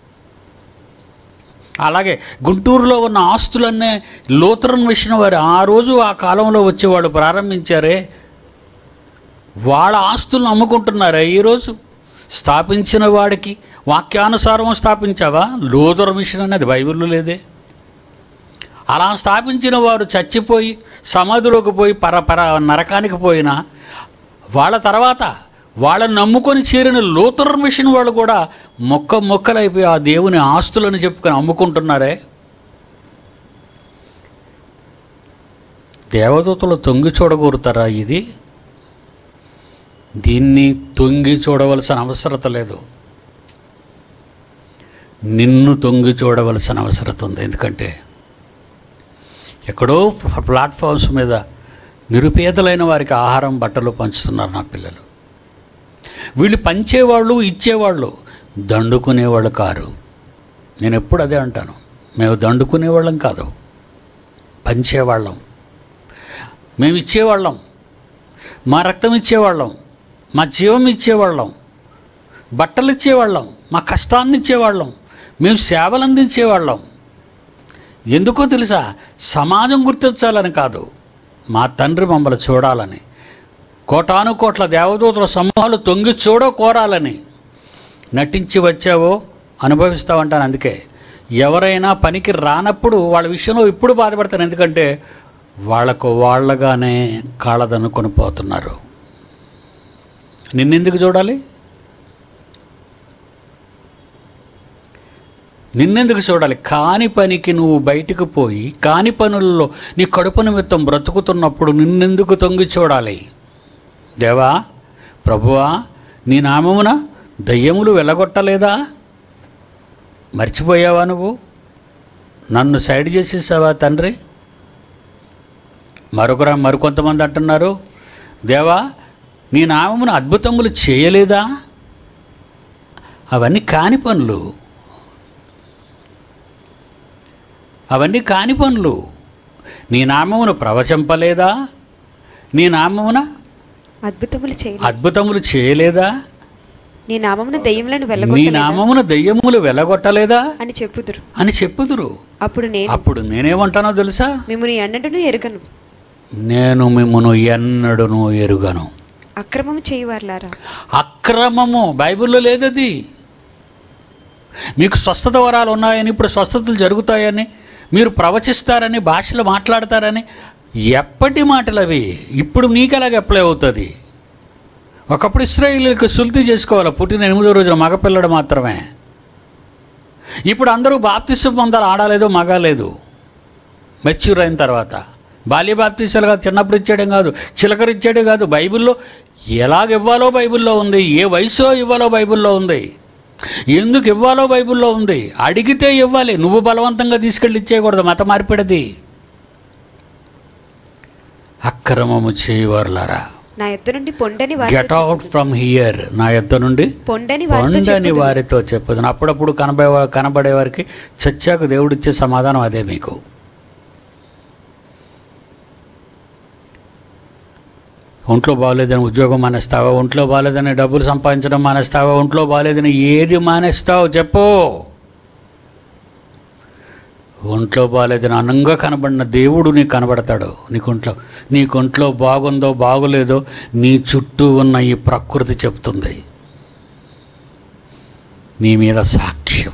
అలాగే గుంటూరులో ఉన్న ఆస్తులన్నీ లూథరన్ మిషన్ వారు ఆ రోజు ఆ కాలంలో వచ్చి వాళ్ళు ప్రారంభించారే వాళ్ళ ఆస్తులను అమ్ముకుంటున్నారా ఈరోజు స్థాపించిన వాడికి వాక్యానుసారం స్థాపించావా లూథర్ మిషన్ అనేది బైబిల్లో లేదే అలా స్థాపించిన వారు చచ్చిపోయి సమాధిలోకి పోయి పర పర నరకానికి పోయినా వాళ్ళ తర్వాత వాళ్ళని నమ్ముకొని చేరిన లూథర్ మిషన్ వాళ్ళు కూడా మొక్క మొక్కలైపోయి ఆ దేవుని ఆస్తులను చెప్పుకొని అమ్ముకుంటున్నారే దేవదూతలు తొంగి చూడగోరుతారా ఇది దీన్ని తొంగి చూడవలసిన అవసరత లేదు నిన్ను తొంగి చూడవలసిన అవసరత ఉంది ఎందుకంటే ఎక్కడో ప్ల- ప్లాట్ఫామ్స్ మీద నిరుపేదలైన వారికి ఆహారం బట్టలు పంచుతున్నారు నా పిల్లలు వీళ్ళు పంచేవాళ్ళు ఇచ్చేవాళ్ళు దండుకునేవాళ్ళు కారు నేను ఎప్పుడు అదే అంటాను మేము దండుకునేవాళ్ళం కాదు పంచేవాళ్ళం మేము ఇచ్చేవాళ్ళం మా రక్తం ఇచ్చేవాళ్ళం మా జీవం ఇచ్చేవాళ్ళం బట్టలు ఇచ్చేవాళ్ళం మా కష్టాన్ని ఇచ్చేవాళ్ళం మేము సేవలు అందించేవాళ్ళం ఎందుకో తెలుసా సమాజం గుర్తించాలని కాదు మా తండ్రి మమ్మల్ని చూడాలని కోటాను కోట్ల దేవదూతల సమూహాలు తొంగి చూడో కోరాలని నటించి వచ్చావో అనుభవిస్తావంటాను అందుకే ఎవరైనా పనికి రానప్పుడు వాళ్ళ విషయంలో ఇప్పుడు బాధపడతాను ఎందుకంటే వాళ్ళకు వాళ్ళగానే కాళ్ళదనుకొని పోతున్నారు నిన్నెందుకు చూడాలి నిన్నెందుకు చూడాలి కాని పనికి నువ్వు బయటికి పోయి కాని పనుల్లో నీ కడుపు నిమిత్తం బ్రతుకుతున్నప్పుడు నిన్నెందుకు తొంగి చూడాలి దేవా ప్రభువా నీ నామమున దయ్యములు వెళ్ళగొట్టలేదా మర్చిపోయావా నువ్వు నన్ను సైడ్ చేసేసావా తండ్రి మరొకరు మరికొంతమంది అంటున్నారు దేవా నీ నామమున అద్భుతములు చేయలేదా అవన్నీ కాని పనులు అవన్నీ కాని పనులు నీ నామమును ప్రవచింపలేదా నీ నామమున అద్భుతములు చేయలేదు అద్భుతములు చేయలేదా నీ నామమున దెయ్యములను నీ వెళ్ళగొట్టలేదా నామమున దెయ్యములు వెలగొట్టలేదా అని చెప్పుదురు అని చెప్పుదురు అప్పుడు నేను అప్పుడు నేనేమంటానో తెలుసా మిమ్మల్ని ఎన్నడను ఎరుగను నేను మిమ్మను ఎన్నడును ఎరుగను అక్రమము చేయువారులారా అక్రమము బైబిల్లో లేదది మీకు స్వస్థత వరాలు ఉన్నాయని ఇప్పుడు స్వస్థతలు జరుగుతాయని మీరు ప్రవచిస్తారని భాషలు మాట్లాడతారని ఎప్పటి మాటలు అవి ఇప్పుడు నీకు ఎలాగ అప్లై అవుతుంది ఒకప్పుడు ఇస్రాయిల్కి సుల్తీ చేసుకోవాలి పుట్టిన ఎనిమిదో రోజున మగపిల్లడు మాత్రమే ఇప్పుడు అందరూ బాప్తిసం పొందారు ఆడలేదు మగ లేదు మెచ్యూర్ అయిన తర్వాత బాల్య బాప్తీసాలుగా చిన్నప్పుడు ఇచ్చేయడం కాదు చిలకరు ఇచ్చేయడం కాదు బైబిల్లో ఎలాగ ఇవ్వాలో బైబిల్లో ఉంది ఏ వయసులో ఇవ్వాలో బైబిల్లో ఉంది ఎందుకు ఇవ్వాలో బైబిల్లో ఉంది అడిగితే ఇవ్వాలి నువ్వు బలవంతంగా తీసుకెళ్ళి ఇచ్చేయకూడదు మత మార్పిడిది అక్రమము చేయవర్లారా నా ఎద్దు నుండి పొండని గెట్ వారితో అవుట్ ఫ్రమ్ హియర్ నా యొద్ద నుండి పొండని వారితో కొండని చెప్పుదురు. వారితో చెప్పదు అప్పుడప్పుడు కనబడే కనబడే వారికి చచ్చాక దేవుడిచ్చే సమాధానం అదే మీకు ఒంట్లో బాగోలేదని ఉద్యోగం మానేస్తావా ఒంట్లో బాగోలేదని డబ్బులు సంపాదించడం మానేస్తావా ఒంట్లో బాగోలేదని ఏది మానేస్తావు చెప్పు ఒంట్లో బాగలేదని అనంగా కనబడిన దేవుడు నీకు కనబడతాడు నీకు ఒంట్లో నీకు ఒంట్లో బాగుందో బాగోలేదో నీ చుట్టూ ఉన్న ఈ ప్రకృతి చెప్తుంది నీ మీద సాక్ష్యం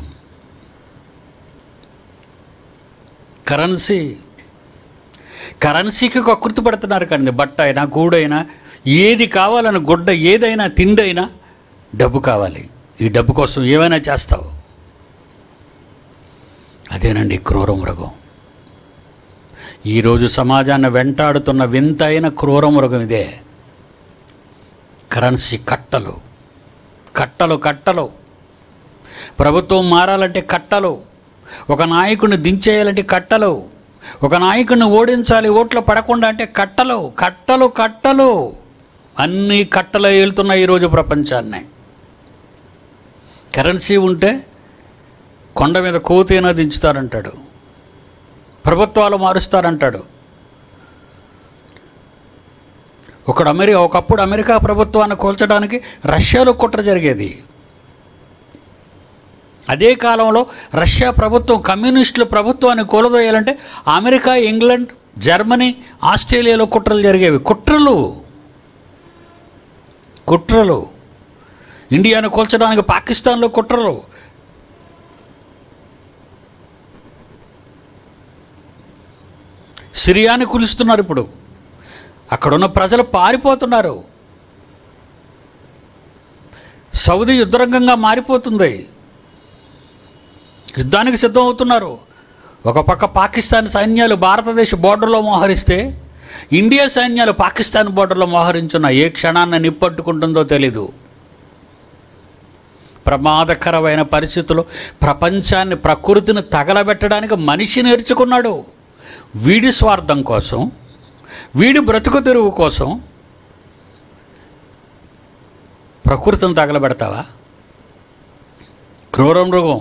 కరెన్సీ కరెన్సీకి కకృతి పడుతున్నారు కండి బట్ట అయినా గూడైనా ఏది కావాలని గుడ్డ ఏదైనా తిండైనా డబ్బు కావాలి ఈ డబ్బు కోసం ఏమైనా చేస్తావు అదేనండి క్రూర మృగం ఈరోజు సమాజాన్ని వెంటాడుతున్న వింతైన క్రూర మృగం ఇదే కరెన్సీ కట్టలు కట్టలు కట్టలు ప్రభుత్వం మారాలంటే కట్టలు ఒక నాయకుడిని దించేయాలంటే కట్టలు ఒక నాయకుడిని ఓడించాలి ఓట్లు పడకుండా అంటే కట్టలు కట్టలు కట్టలు అన్ని కట్టలు ఏలుతున్నాయి ఈరోజు ప్రపంచాన్ని కరెన్సీ ఉంటే కొండ మీద కోతైనా దించుతారంటాడు ప్రభుత్వాలు మారుస్తారంటాడు ఒకడు అమెరికా ఒకప్పుడు అమెరికా ప్రభుత్వాన్ని కూల్చడానికి రష్యాలో కుట్ర జరిగేది అదే కాలంలో రష్యా ప్రభుత్వం కమ్యూనిస్టుల ప్రభుత్వాన్ని కూలదోయాలంటే అమెరికా ఇంగ్లాండ్ జర్మనీ ఆస్ట్రేలియాలో కుట్రలు జరిగేవి కుట్రలు కుట్రలు ఇండియాను కూల్చడానికి పాకిస్తాన్లో కుట్రలు సిరియాని కూలుస్తున్నారు ఇప్పుడు అక్కడున్న ప్రజలు పారిపోతున్నారు సౌదీ యుద్ధరంగంగా మారిపోతుంది యుద్ధానికి సిద్ధం అవుతున్నారు ఒక పక్క పాకిస్తాన్ సైన్యాలు భారతదేశ బోర్డర్లో మోహరిస్తే ఇండియా సైన్యాలు పాకిస్తాన్ బోర్డర్లో మోహరించున్న ఏ క్షణాన్ని నిప్పట్టుకుంటుందో తెలీదు ప్రమాదకరమైన పరిస్థితులు ప్రపంచాన్ని ప్రకృతిని తగలబెట్టడానికి మనిషి నేర్చుకున్నాడు వీడి స్వార్థం కోసం వీడి బ్రతుకు తెరువు కోసం ప్రకృతిని తగలబెడతావా క్రూర మృగం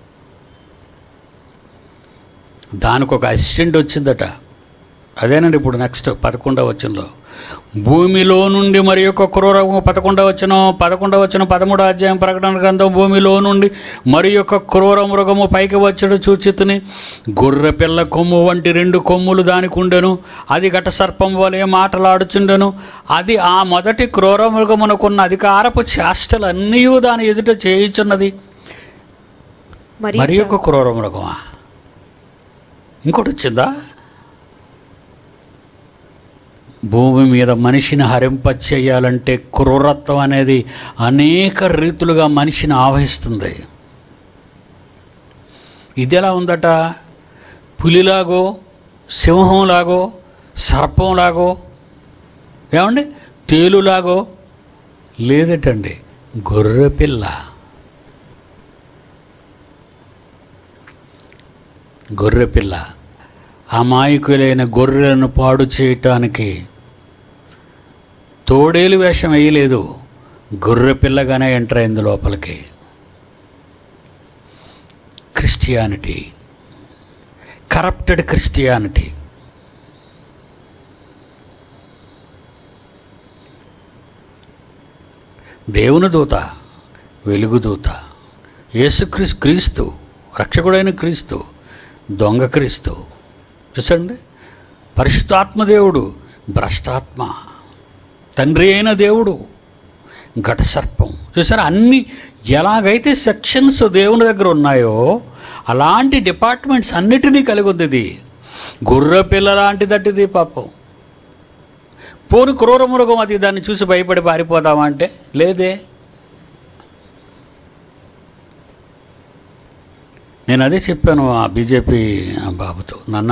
దానికి ఒక అసిస్టెంట్ వచ్చిందట అదేనండి ఇప్పుడు నెక్స్ట్ పదకొండవ వచనంలో భూమిలో నుండి మరి యొక్క క్రూరము పదకొండవ వచ్చిన పదకొండవ వచ్చిన పదమూడవ అధ్యాయం ప్రకటన గ్రంథం భూమిలో నుండి మరి యొక్క క్రూర మృగము పైకి వచ్చడు చూచితిని గొర్రె పిల్ల కొమ్ము వంటి రెండు కొమ్ములు దానికి ఉండెను అది ఘట సర్పం వలె మాటలాడుచుండెను అది ఆ మొదటి క్రూర మృగమునకున్న అధికారపు చేష్టలన్నీ దాని ఎదుట చేయుచున్నది మరి మరి యొక్క క్రూర మృగమా ఇంకోటి వచ్చిందా భూమి మీద మనిషిని హరింపచేయాలంటే క్రూరత్వం అనేది అనేక రీతులుగా మనిషిని ఆవహిస్తుంది ఇది ఎలా ఉందట పులిలాగో సింహంలాగో సర్పంలాగో ఏమండి తేలులాగో లేదటండి గొర్రె పిల్ల గొర్రెపిల్ల అమాయకులైన గొర్రెలను పాడు చేయటానికి తోడేలు వేషం వేయలేదు గొర్రెపిల్లగానే ఎంటర్ అయింది లోపలికి క్రిస్టియానిటీ కరప్టెడ్ క్రిస్టియానిటీ దేవుని దూత వెలుగు దూత యేసుక్రీస్తు క్రీస్తు రక్షకుడైన క్రీస్తు దొంగ క్రీస్తు చూసండి పరిశుద్ధాత్మ దేవుడు భ్రష్టాత్మ తండ్రి అయిన దేవుడు ఘట సర్పం చూసారా అన్ని ఎలాగైతే సెక్షన్స్ దేవుని దగ్గర ఉన్నాయో అలాంటి డిపార్ట్మెంట్స్ అన్నిటినీ కలిగి ఉంది ఇది గుర్ర పిల్ల లాంటిదట్టిది పాపం పోను క్రూర మృగం అది దాన్ని చూసి భయపడి పారిపోతామా అంటే లేదే నేను అదే చెప్పాను ఆ బీజేపీ బాబుతో నాన్న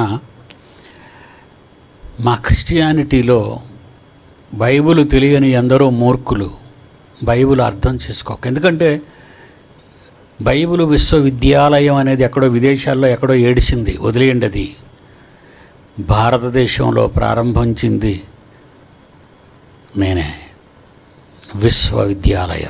మా క్రిస్టియానిటీలో బైబిల్ తెలియని ఎందరో మూర్ఖులు బైబిల్ అర్థం చేసుకోక ఎందుకంటే బైబిల్ విశ్వవిద్యాలయం అనేది ఎక్కడో విదేశాల్లో ఎక్కడో ఏడిసింది వదిలేయండి అది భారతదేశంలో ప్రారంభించింది నేనే విశ్వవిద్యాలయం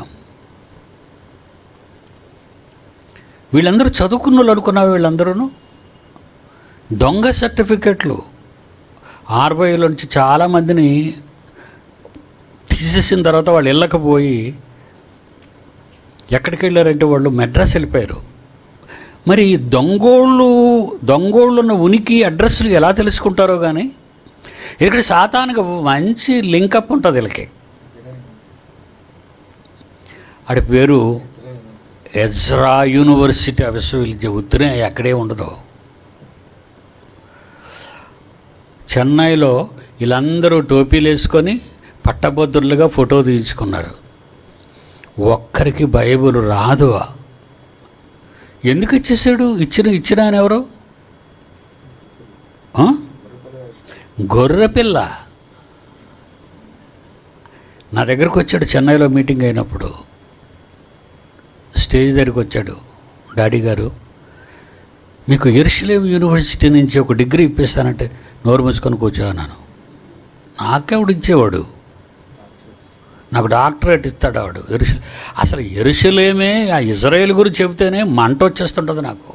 వీళ్ళందరూ చదువుకున్న వాళ్ళు అనుకున్నావు వీళ్ళందరూ దొంగ సర్టిఫికెట్లు ఆర్బీఐలో నుంచి చాలామందిని తీసేసిన తర్వాత వాళ్ళు ఇళ్ళకి పోయి ఎక్కడికి వెళ్ళారంటే వాళ్ళు మెడ్రాస్ వెళ్ళిపోయారు మరి ఈ దొంగోళ్ళు దొంగోళ్ళు ఉన్న ఉనికి అడ్రస్లు ఎలా తెలుసుకుంటారో కానీ ఇక్కడ సాతానికి మంచి లింకప్ ఉంటుంది వీళ్ళకి ఆడి పేరు ఎజ్రా యూనివర్సిటీ విశ్వవిద్యాలయం ఉత్తరే ఎక్కడే ఉండదు చెన్నైలో వీళ్ళందరూ టోపీలు వేసుకొని పట్టభద్రులుగా ఫోటో తీయించుకున్నారు ఒక్కరికి బైబిల్ రాదు ఎందుకు ఇచ్చేసాడు ఇచ్చిన ఇచ్చిన ఆయన ఎవరు ఆ? గొర్రెపిల్ల నా దగ్గరకు వచ్చాడు చెన్నైలో మీటింగ్ అయినప్పుడు స్టేజ్ దగ్గరికి వచ్చాడు డాడీ గారు మీకు ఎరుషలేం యూనివర్సిటీ నుంచి ఒక డిగ్రీ ఇప్పిస్తానంటే నోరు మూసుకొని కూర్చోన్నాను నాకెవడు ఇచ్చేవాడు నాకు డాక్టరేట్ ఇస్తాడు ఆవిడు ఎరుష అసలు ఎరుషలేమే ఆ ఇజ్రాయేల్ గురించి చెబితేనే మంట వచ్చేస్తుంటుంది నాకు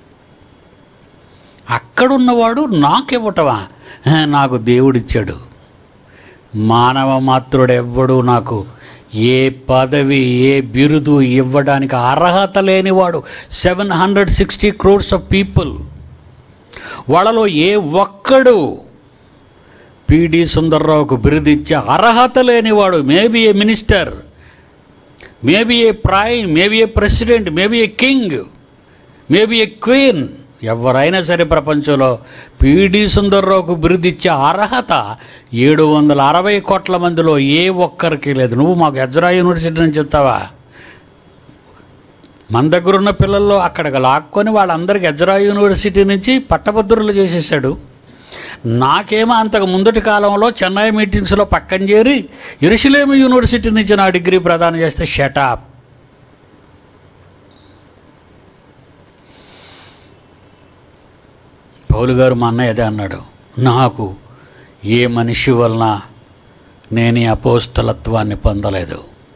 అక్కడున్నవాడు నాకివ్వటమా హే, నాకు దేవుడిచ్చాడు మానవ మాత్రుడు ఎవ్వడు నాకు ఏ పదవి ఏ బిరుదు ఇవ్వడానికి అర్హత లేనివాడు seven hundred sixty crores of people వాళ్ళలో ఏ ఒక్కడు పిడి సుందర్రావుకు బిరుదిచ్చే అర్హత లేనివాడు maybe a minister maybe a prime maybe a president maybe a king maybe a queen ఎవరైనా సరే ప్రపంచంలో పిడి సుందర్రావుకు బిరుదిచ్చే అర్హత ఏడు వందల అరవై కోట్ల మందిలో ఏ ఒక్కరికి లేదు నువ్వు మాకు ఎజ్రా యూనివర్సిటీ నుంచి చెప్తావా మన దగ్గర ఉన్న పిల్లల్లో అక్కడికి లాక్కొని వాళ్ళందరికీ ఎజ్రా యూనివర్సిటీ నుంచి పట్టభద్రులు చేసేసాడు నాకేమో అంతకు ముందటి కాలంలో చెన్నై మీటింగ్స్లో పక్కన చేరి ఇరుషులేమి యూనివర్సిటీ నుంచి నా డిగ్రీ ప్రదానం చేస్తే షటాప్ పౌలు గారు మా అన్నయ్య అదే అన్నాడు నాకు ఏ మనిషి వలన నేను ఈ అపోస్తలత్వాన్ని పొందలేదు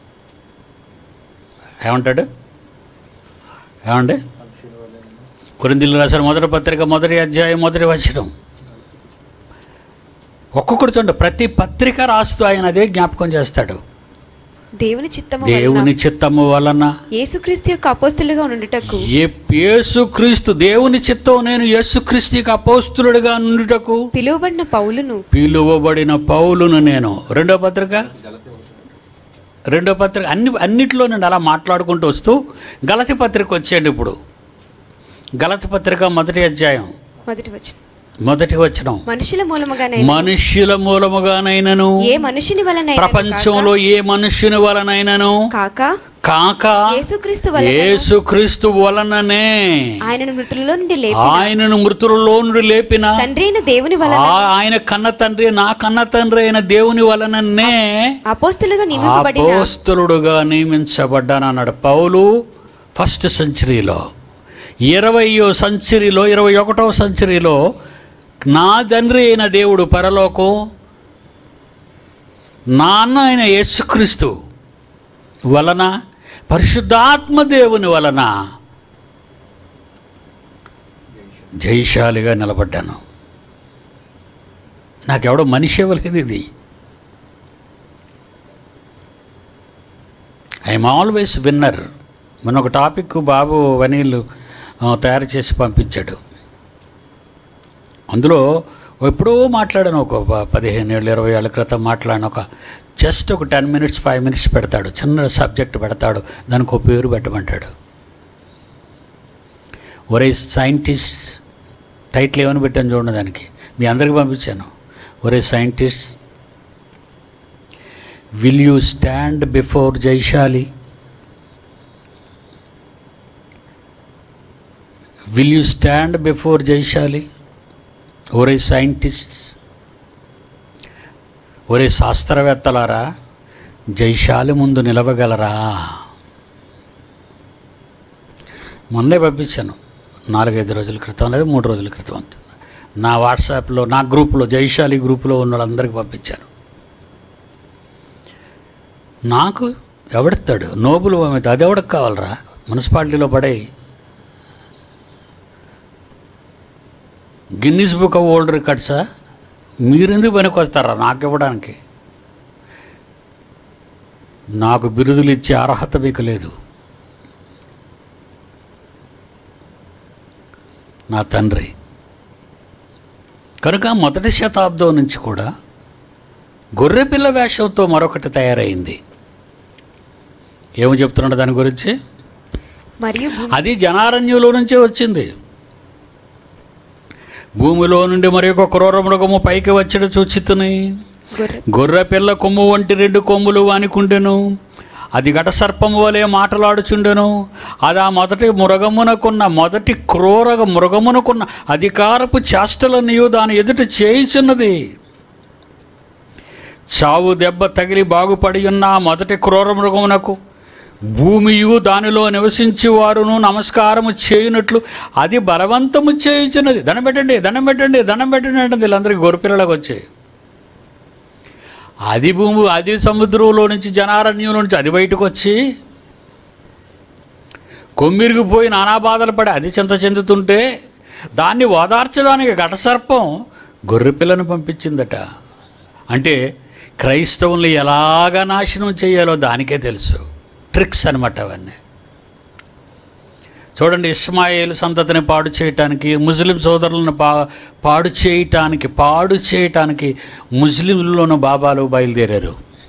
ఏమంటాడు ఏమండి కొరిందిల్లు రాసిన మొదటి పత్రిక మొదటి అధ్యాయం మొదటి వచనం ఒక్కొక్కటి చూడండి ప్రతి పత్రిక రాస్తూ ఆయన అదే జ్ఞాపకం చేస్తాడు దేవుని చిత్తము దేవుని వలన చిత్తము వలన యేసుక్రీస్తు యొక్క అపోస్తులుగా ఉండుటకు ఏ యేసుక్రీస్తు దేవుని చిత్తం నేను యేసుక్రీస్తుకి అపోస్తులుడిగా నుండుటకు పిలువబడిన పౌలును పిలువబడిన పౌలును నేను రెండో పత్రిక రెండో పత్రిక అన్ని అన్నిటిలో నుండి అలా మాట్లాడుకుంటూ వస్తూ గలతి పత్రిక వచ్చేయండి ఇప్పుడు గలతి పత్రిక మొదటి అధ్యాయం మొదటి వచనం మొదటి వచనం మనుషుల మూలముగానే మనుష్యుల మూలముగానైనను ఏ మనుషుని వలన ప్రపంచంలో ఏ మనుష్యుని వలనైనను కాక కాక యేసుక్రీస్తు వలన యేసుక్రీస్తు వలననే ఆయనను మృతులలో నుండి లేపి ఆయనను మృతులలో నుండి లేపిన తండ్రి అయిన దేవుని వలన ఆ- ఆయన కన్న తండ్రి నా కన్న తండ్రి అయిన దేవుని వలననే అపోస్తులుగా నియమింపబడిన అపోస్తలుడుగా నియమించబడ్డాను అన్నాడు పౌలు ఫస్ట్ సెంచరీలో ఇరవయో సెంచరీలో ఇరవై ఒకటో సెంచరీలో నా తండ్రి అయిన దేవుడు పరలోకం నాన్న అయిన యేసుక్రీస్తు వలన పరిశుద్ధాత్మ దేవుని వలన జయశాలిగా నిలబడ్డాను నాకెవడో మనిషి ఇవ్వలేదు ఇది ఐఎమ్ ఆల్వేస్ విన్నర్ మన ఒక టాపిక్ బాబు వనీలు ఆ, తయారు చేసి పంపించాడు అందులో ఎప్పుడో మాట్లాడాను ఒక ప- పదిహేను ఏళ్ళు ఇరవై ఏళ్ళ క్రితం మాట్లాడిన ఒక జస్ట్ ఒక టెన్ మినిట్స్ ఫైవ్ మినిట్స్ పెడతాడు చిన్న సబ్జెక్ట్ పెడతాడు దానికి ఒక పేరు పెట్టమంటాడు ఒరే సైంటిస్ట్ టైటిల్ ఏమని పెట్టాను చూడండి దానికి మీ అందరికి పంపించాను ఒరే scientist will you stand before Jaishali will you stand before Jaishali ఒరే సైంటిస్ట్ ఒరే శాస్త్రవేత్తలారా జైశాలి ముందు నిలవగలరా మొన్నే పంపించాను నాలుగైదు రోజుల క్రితం లేదా మూడు రోజుల క్రితం అవుతుంది. నా వాట్సాప్లో నా గ్రూప్లో జైశాలి గ్రూప్లో ఉన్న వాళ్ళందరికీ పంపించాను నాకు ఎవడెత్తాడు నోబుల్ అమిత అది ఎవడికి కావాలరా మున్సిపాలిటీలో పడే గిన్నీస్ బుక్ ఆఫ్ వరల్డ్ రికార్డ్సా మీరెందుకు పనికి వస్తారా నాకు ఇవ్వడానికి నాకు బిరుదులు ఇచ్చే అర్హత మీకు లేదు నా తండ్రి కనుక మొదటి శతాబ్దం నుంచి కూడా గొర్రెపిల్ల వేషంతో మరొకటి తయారైంది ఏమో చెప్తున్నాడు దాని గురించి మరియు భూమి అది జనారణ్యంలో నుంచే వచ్చింది భూమిలో నుండి మరి ఒక క్రూర మృగము పైకి వచ్చి చూచితుని గొర్రె గొర్రె పిల్ల కొమ్ము వంటి రెండు కొమ్ములు వానికుండెను అది ఘట సర్పము వలె మాటలాడుచుండెను అది ఆ మొదటి మృగమునకున్న మొదటి క్రూర మృగమునకున్న అధికారపు చేష్టలన్నయు దాని ఎదుట చేయుచున్నది చావు దెబ్బ తగిలి బాగుపడి ఉన్న ఆ మొదటి క్రూర మృగమునకు భూమియు దానిలో నివసించి వారును నమస్కారము చేయునట్లు అది బలవంతము చేయుచున్నది దండం పెట్టండి దండం పెట్టండి దండం పెట్టండి అంటే వీళ్ళందరికీ గొర్రెపిల్లలకు వచ్చాయి అది భూమి అది సముద్రంలో నుంచి జనారణ్యంలో నుంచి అది బయటకు వచ్చి కొమ్మిరిగిపోయి నానా బాధలు పడి అది చింత చెందుతుంటే దాన్ని ఓదార్చడానికి ఘటసర్పం గొర్రెపిల్లను పంపించిందట అంటే క్రైస్తవుల్ని ఎలాగ నాశనం చేయాలో దానికే తెలుసు ట్రిక్స్ అనమాట అవన్నీ చూడండి ఇస్మాయిల్ సంతతిని పాడు చేయటానికి ముస్లిం సోదరులను పా పాడు చేయటానికి పాడు చేయటానికి ముస్లింలోని బాబాలు బయలుదేరారు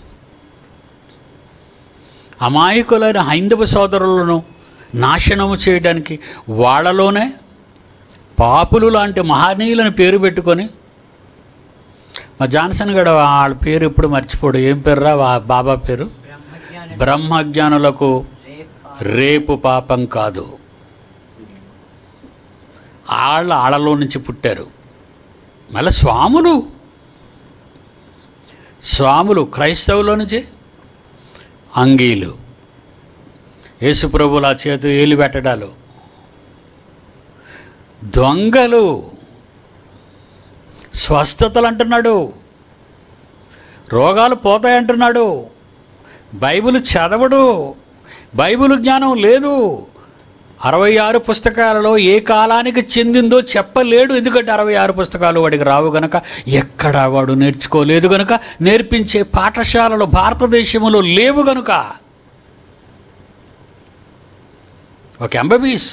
అమాయకులైన హైందవ సోదరులను నాశనము చేయడానికి వాళ్ళలోనే పాపులు లాంటి మహనీయులను పేరు పెట్టుకొని మా జాన్సన్ గడ వాళ్ళ పేరు ఎప్పుడు మర్చిపోడు ఏం పేరురా వా- బాబా పేరు బ్రహ్మజ్ఞానులకు రేపు పాపం కాదు వాళ్ళ ఆళ్ళలో నుంచి పుట్టారు మళ్ళీ స్వాములు స్వాములు క్రైస్తవులో నుంచి అంగీలు యేసుప్రభుల చేతు ఏలు పెట్టడాలు దొంగలు స్వస్థతలు అంటున్నాడు రోగాలు పోతాయంటున్నాడు బైబిల్ చదవడు బైబిల్ జ్ఞానం లేదు అరవై ఆరు పుస్తకాలలో ఏ కాలానికి చెందిందో చెప్పలేడు ఎందుకంటే అరవై ఆరు పుస్తకాలు వాడికి రావు గనక ఎక్కడ వాడు నేర్చుకోలేదు గనుక నేర్పించే పాఠశాలలు భారతదేశంలో లేవు గనుక ఒక ఎంబబీస్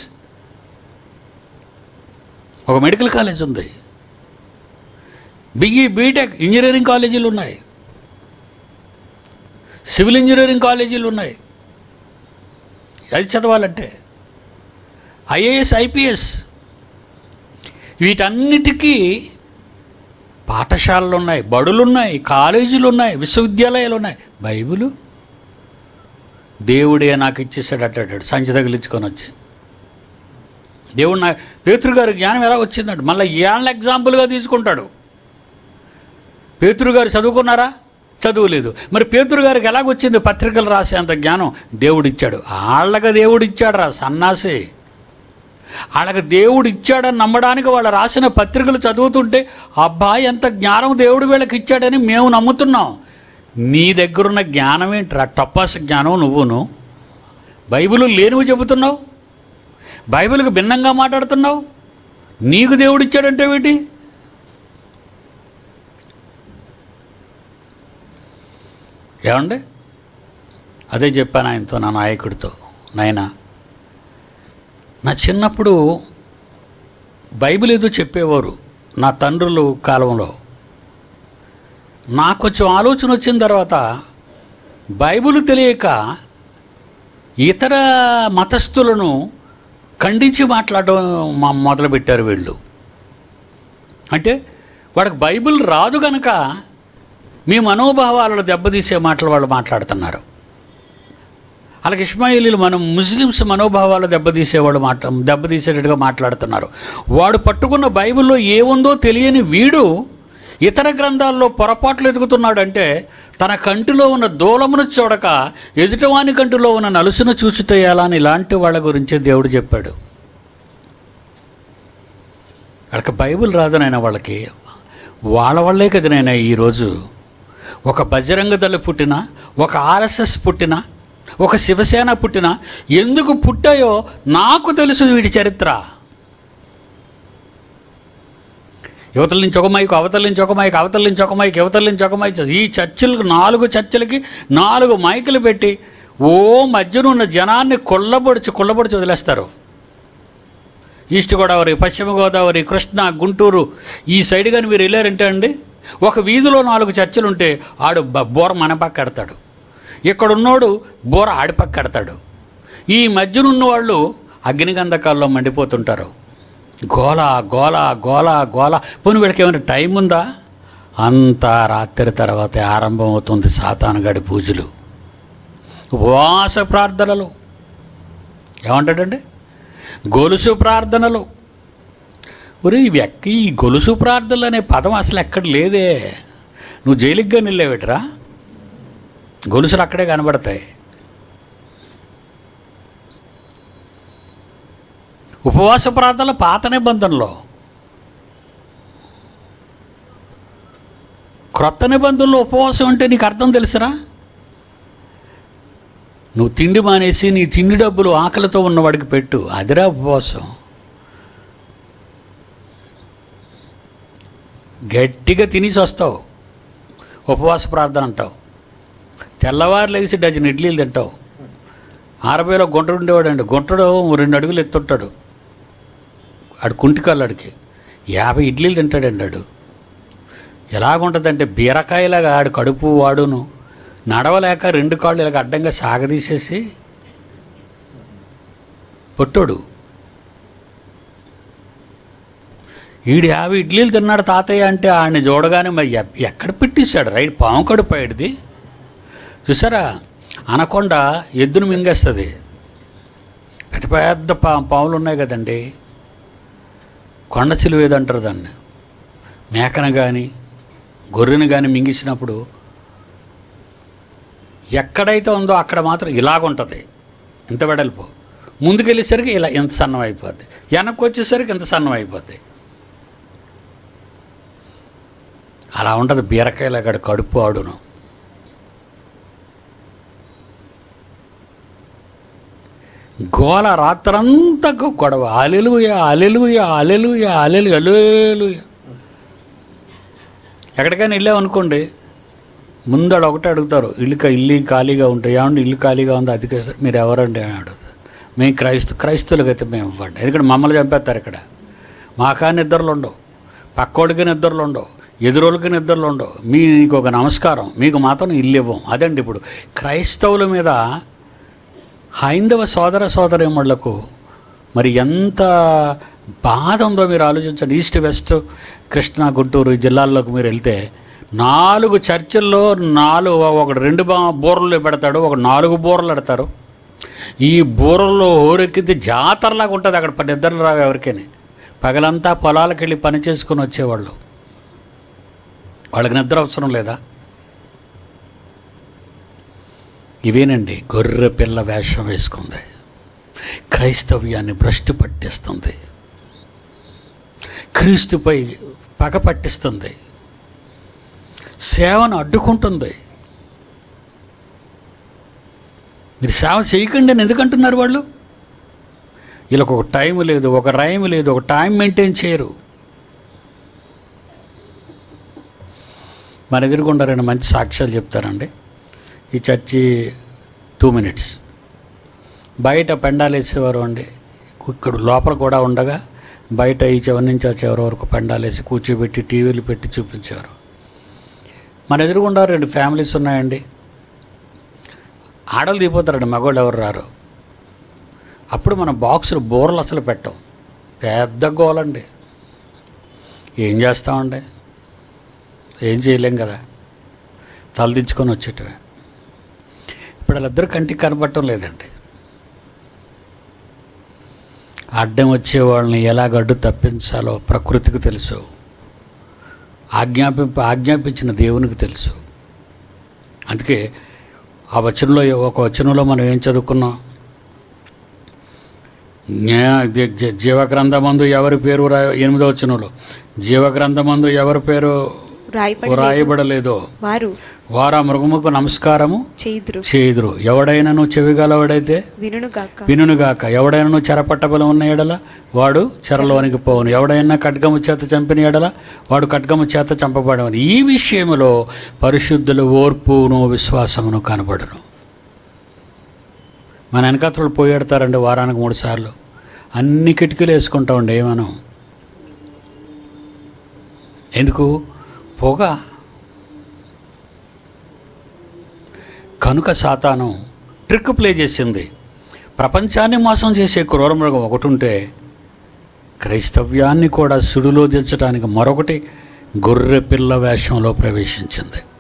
ఒక మెడికల్ కాలేజ్ ఉంది బిఈ బీటెక్ ఇంజనీరింగ్ కాలేజీలు ఉన్నాయి సివిల్ ఇంజనీరింగ్ కాలేజీలు ఉన్నాయి అది చదవాలంటే ఐఏఎస్ ఐపీఎస్ వీటన్నిటికీ పాఠశాలలు ఉన్నాయి బడులు ఉన్నాయి కాలేజీలు ఉన్నాయి విశ్వవిద్యాలయాలు ఉన్నాయి బైబిలు దేవుడే నాకు ఇచ్చేసాడు అంటాడు సంచి తగిలించుకొని వచ్చి దేవుడు నా పేతురు గారి జ్ఞానం ఎలా వచ్చిందంటే మళ్ళీ ఏళ్ళ ఎగ్జాంపుల్గా తీసుకుంటాడు పేతురు గారు చదువుకున్నారా చదువులేదు మరి పేతురు గారికి ఎలాగొచ్చింది పత్రికలు రాసేంత జ్ఞానం దేవుడు ఇచ్చాడు వాళ్ళకి దేవుడు ఇచ్చాడు రా సన్నాసి వాళ్ళకి దేవుడు ఇచ్చాడని నమ్మడానికి వాళ్ళు రాసిన పత్రికలు చదువుతుంటే అబ్బా ఎంత జ్ఞానం దేవుడు వీళ్ళకి ఇచ్చాడని మేము నమ్ముతున్నాం నీ దగ్గరున్న జ్ఞానం ఏంట్రా టప్పాస్ జ్ఞానం నువ్వును బైబిల్ లేనివి చెబుతున్నావు బైబిల్కి భిన్నంగా మాట్లాడుతున్నావు నీకు దేవుడు ఇచ్చాడంటే ఏమిటి ఏమండి అదే చెప్పాను ఆయనతో నా నాయకుడితో నాయనా నా చిన్నప్పుడు బైబిల్ ఏదో చెప్పేవారు నా తండ్రులు కాలంలో నాకు కొంచెం ఆలోచన వచ్చిన తర్వాత బైబిల్ తెలియక ఇతర మతస్థులను ఖండించి మాట్లాడడం మా మొదలుపెట్టారు వీళ్ళు అంటే వాడికి బైబిల్ రాదు గనక మీ మనోభావాలను దెబ్బతీసే మాటలు వాళ్ళు మాట్లాడుతున్నారు అలాగే ఇస్మాయిలీలు మనం ముస్లిమ్స్ మనోభావాలు దెబ్బతీసేవాడు మాట దెబ్బతీసేటట్టుగా మాట్లాడుతున్నారు వాడు పట్టుకున్న బైబిల్లో ఏముందో తెలియని వీడు ఇతర గ్రంథాల్లో పొరపాట్లు ఎదుగుతున్నాడంటే తన కంటిలో ఉన్న దూలమును చూడక ఎదుటివాని కంటిలో ఉన్న నలుసును చూచుతేయాలా అని ఇలాంటి వాళ్ళ గురించే దేవుడు చెప్పాడు వాళ్ళకి బైబిల్ రాదు నాయన వాళ్ళకి వాళ్ళ వల్లే కదా నాయన ఈరోజు ఒక బజరంగ దళ పుట్టిన ఒక ఆర్ఎస్ఎస్ పుట్టిన ఒక శివసేన పుట్టిన ఎందుకు పుట్టాయో నాకు తెలుసు వీటి చరిత్ర యువతల నుంచి ఒక మైకు అవతల నుంచి ఒక మైకు అవతల నుంచి ఒక మైకు యువతల నుంచి ఒక మైకు ఈ చర్చిలకు నాలుగు చర్చిలకి నాలుగు మైకులు పెట్టి ఓ మధ్యన ఉన్న జనాన్ని కొల్లబొడిచి కొల్లబొడిచి వదిలేస్తారు ఈస్ట్ గోదావరి పశ్చిమ గోదావరి కృష్ణా గుంటూరు ఈ సైడ్ కానీ మీరు వెళ్ళారంటే అండి ఒక వీధిలో నాలుగు చర్చలు ఉంటే ఆడు బ- బోర మన పక్క కడతాడు ఇక్కడ ఉన్నోడు బోర ఆడి పక్క కడతాడు ఈ మధ్యనున్న వాళ్ళు అగ్నిగంధకాల్లో మండిపోతుంటారు గోల గోల గోల గోల పోనీ వీళ్ళకి ఏమైనా టైం ఉందా అంతా రాత్రి తర్వాత ఆరంభం అవుతుంది సాతానుగాడి పూజలు ఉపవాస ప్రార్థనలు ఏమంటాడండి గొలుసు ప్రార్థనలు ఒరే ఇవి ఎక్క ఈ గొలుసు ప్రార్థనలు అనే పదం అసలు ఎక్కడ లేదే నువ్వు జైలుగ్గా నిల్లేవిట్రా గొలుసులు అక్కడే కనబడతాయి ఉపవాస ప్రార్థనలు పాత నిబంధనలో క్రొత్త నిబంధనలో ఉపవాసం అంటే నీకు అర్థం తెలుసురా నువ్వు తిండి మానేసి నీ తిండి డబ్బులు ఆకలితో ఉన్నవాడికి పెట్టు అదిరా ఉపవాసం గట్టిగా తినేసి వస్తావు ఉపవాస ప్రార్థన అంటావు తెల్లవారు లేచి డజన్ ఇడ్లీలు తింటావు ఆరబైలో గుంటడు ఉండేవాడు అండి గుంటడు రెండు అడుగులు ఎత్తుంటాడు ఆడు కుంటికాళ్ళడికి యాభై ఇడ్లీలు తింటాడండి ఆడు ఎలాగుంటుందంటే బీరకాయలాగా ఆడు కడుపు వాడును నడవలేక రెండు కాళ్ళు ఇలాగ అడ్డంగా సాగదీసేసి పొట్టోడు ఈడు యాభై ఇడ్లీలు తిన్నాడు తాతయ్య అంటే ఆడిని చూడగానే మరి ఎ- ఎక్కడ పెట్టేశాడు రైట్ పాము కడుపాయిడిది చూసారా అనకొండ ఎద్దును మింగేస్తుంది పెద్ద పెద్ద పా పాములు ఉన్నాయి కదండి కొండ చిలువ ఏదంటారు దాన్ని మేకను కానీ గొర్రెను కానీ మింగేసినప్పుడు ఎక్కడైతే ఉందో అక్కడ మాత్రం ఇలాగుంటుంది ఇంత వెడల్పు ముందుకెళ్ళేసరికి ఇలా ఇంత సన్నం అయిపోద్ది వెనక్కి వచ్చేసరికి ఇంత సన్నం అయిపోద్ది అలా ఉంటుంది బీరకాయలు అక్కడ కడుపు ఆడును గోల రాత్రంతా గొ- గొడవ అలెలుయ అలెలుయ అలెలుయ అలెలు అలెలుయ ఎక్కడికైనా వెళ్ళామనుకోండి ముందడు ఒకటే అడుగుతారు ఇల్లు కా- ఇల్లు ఖాళీగా ఉంటాయి ఏమంటే ఇల్లు ఖాళీగా ఉంది అది కదా మీరు ఎవరండి అని అడుగుతారు మేము క్రైస్తు క్రైస్తువులకు అయితే మేము ఇవ్వండి ఎందుకంటే మమ్మల్ని చంపేస్తారు ఇక్కడ మాకా నిద్రలు ఉండవు పక్కోడికి నిద్రలు ఉండవు ఎదురోళ్ళకి నిద్రలు ఉండవు మీకు ఒక నమస్కారం మీకు మాత్రం ఇల్లు ఇవ్వం అదండి ఇప్పుడు క్రైస్తవుల మీద హైందవ సోదర సోదరిమణులకు మరి ఎంత బాధ ఉందో మీరు ఆలోచించండి ఈస్ట్ వెస్ట్ కృష్ణా గుంటూరు ఈ జిల్లాల్లోకి మీరు వెళ్తే నాలుగు చర్చిల్లో నాలుగు ఒకడు రెండు బా బోర్లు పెడతాడు ఒక నాలుగు బోర్లు పెడతారు ఈ బోర్లలో ఊరెక్కితే జాతరలాగా ఉంటుంది అక్కడ ప- నిద్రలు రావు ఎవరికైనా పగలంతా పొలాలకు వెళ్ళి పని చేసుకుని వచ్చేవాళ్ళు వాళ్ళకి నిద్ర అవసరం లేదా ఇవేనండి గొర్రె పిల్ల వేషం వేసుకుంది క్రైస్తవ్యాన్ని భ్రష్టు పట్టిస్తుంది క్రీస్తుపై పగ పట్టిస్తుంది సేవను అడ్డుకుంటుంది మీరు సేవ చేయకండి అని ఎందుకంటున్నారు వాళ్ళు వీళ్ళకి ఒక టైం లేదు ఒక రైం లేదు ఒక టైం మెయింటైన్ చేయరు మన ఎదురుగుండా రెండు మంచి సాక్ష్యాలు చెప్తారండి ఈ చర్చి టూ మినిట్స్ బయట పెండాలు వేసేవారు అండి ఇక్కడ లోపల కూడా ఉండగా బయట ఈ చివరి నుంచి ఆ చివరి వరకు పెండాలు వేసి కూర్చోబెట్టి టీవీలు పెట్టి చూపించారు మన ఎదురుగుండా రెండు ఫ్యామిలీస్ ఉన్నాయండి ఆడలు దిగిపోతారండి మగవాళ్ళు ఎవరు రారు అప్పుడు మన బాక్సులు బోర్లు అసలు పెట్టం పెద్ద గోలండి ఏం చేస్తామండి ఏం చేయలేం కదా తలదించుకొని వచ్చేటవే ఇప్పుడు వాళ్ళిద్దరు కంటికి కనపడటం లేదండి అడ్డం వచ్చే వాళ్ళని ఎలా గడ్డు తప్పించాలో ప్రకృతికి తెలుసు ఆజ్ఞాపింప ఆజ్ఞాపించిన దేవునికి తెలుసు అందుకే ఆ వచనంలో ఒక వచనంలో మనం ఏం చదువుకున్నాం జ్ఞా- జీ- జీ- జీవగ్రంథమందు ఎవరి పేరు రా ఎనిమిదో వచనంలో జీవగ్రంథమందు ఎవరి పేరు రాయబడి రాయబడలేదో వారు వారు ఆ మృగముకు నమస్కారము చేయుదురు చేయుదురు ఎవడైనను చెవిగలవాడైతే వినుగాక వినుగాక ఎవడైనను చెరపట్టబలం ఉన్న ఎడల వాడు చెరలోనికి పోవును ఎవడైనా ఖడ్గము చేత చంపిన ఎడల వాడు ఖడ్గము చేత చంపబడవని ఈ విషయములో పరిశుద్ధులు ఓర్పును విశ్వాసమును కనబడును మన వెనకతలు పోయేడతారండి వారానికి మూడు సార్లు అన్ని కిటికీలు వేసుకుంటామండి ఏమనం ఎందుకు పొగ కనుక సాతాను ట్రిక్ ప్లే చేసింది ప్రపంచాన్ని మోసం చేసే క్రూరమృగం ఒకటి ఉంటే క్రైస్తవ్యాన్ని కూడా సుడిలో దించడానికి మరొకటి గొర్రె పిల్ల వేషంలో ప్రవేశించింది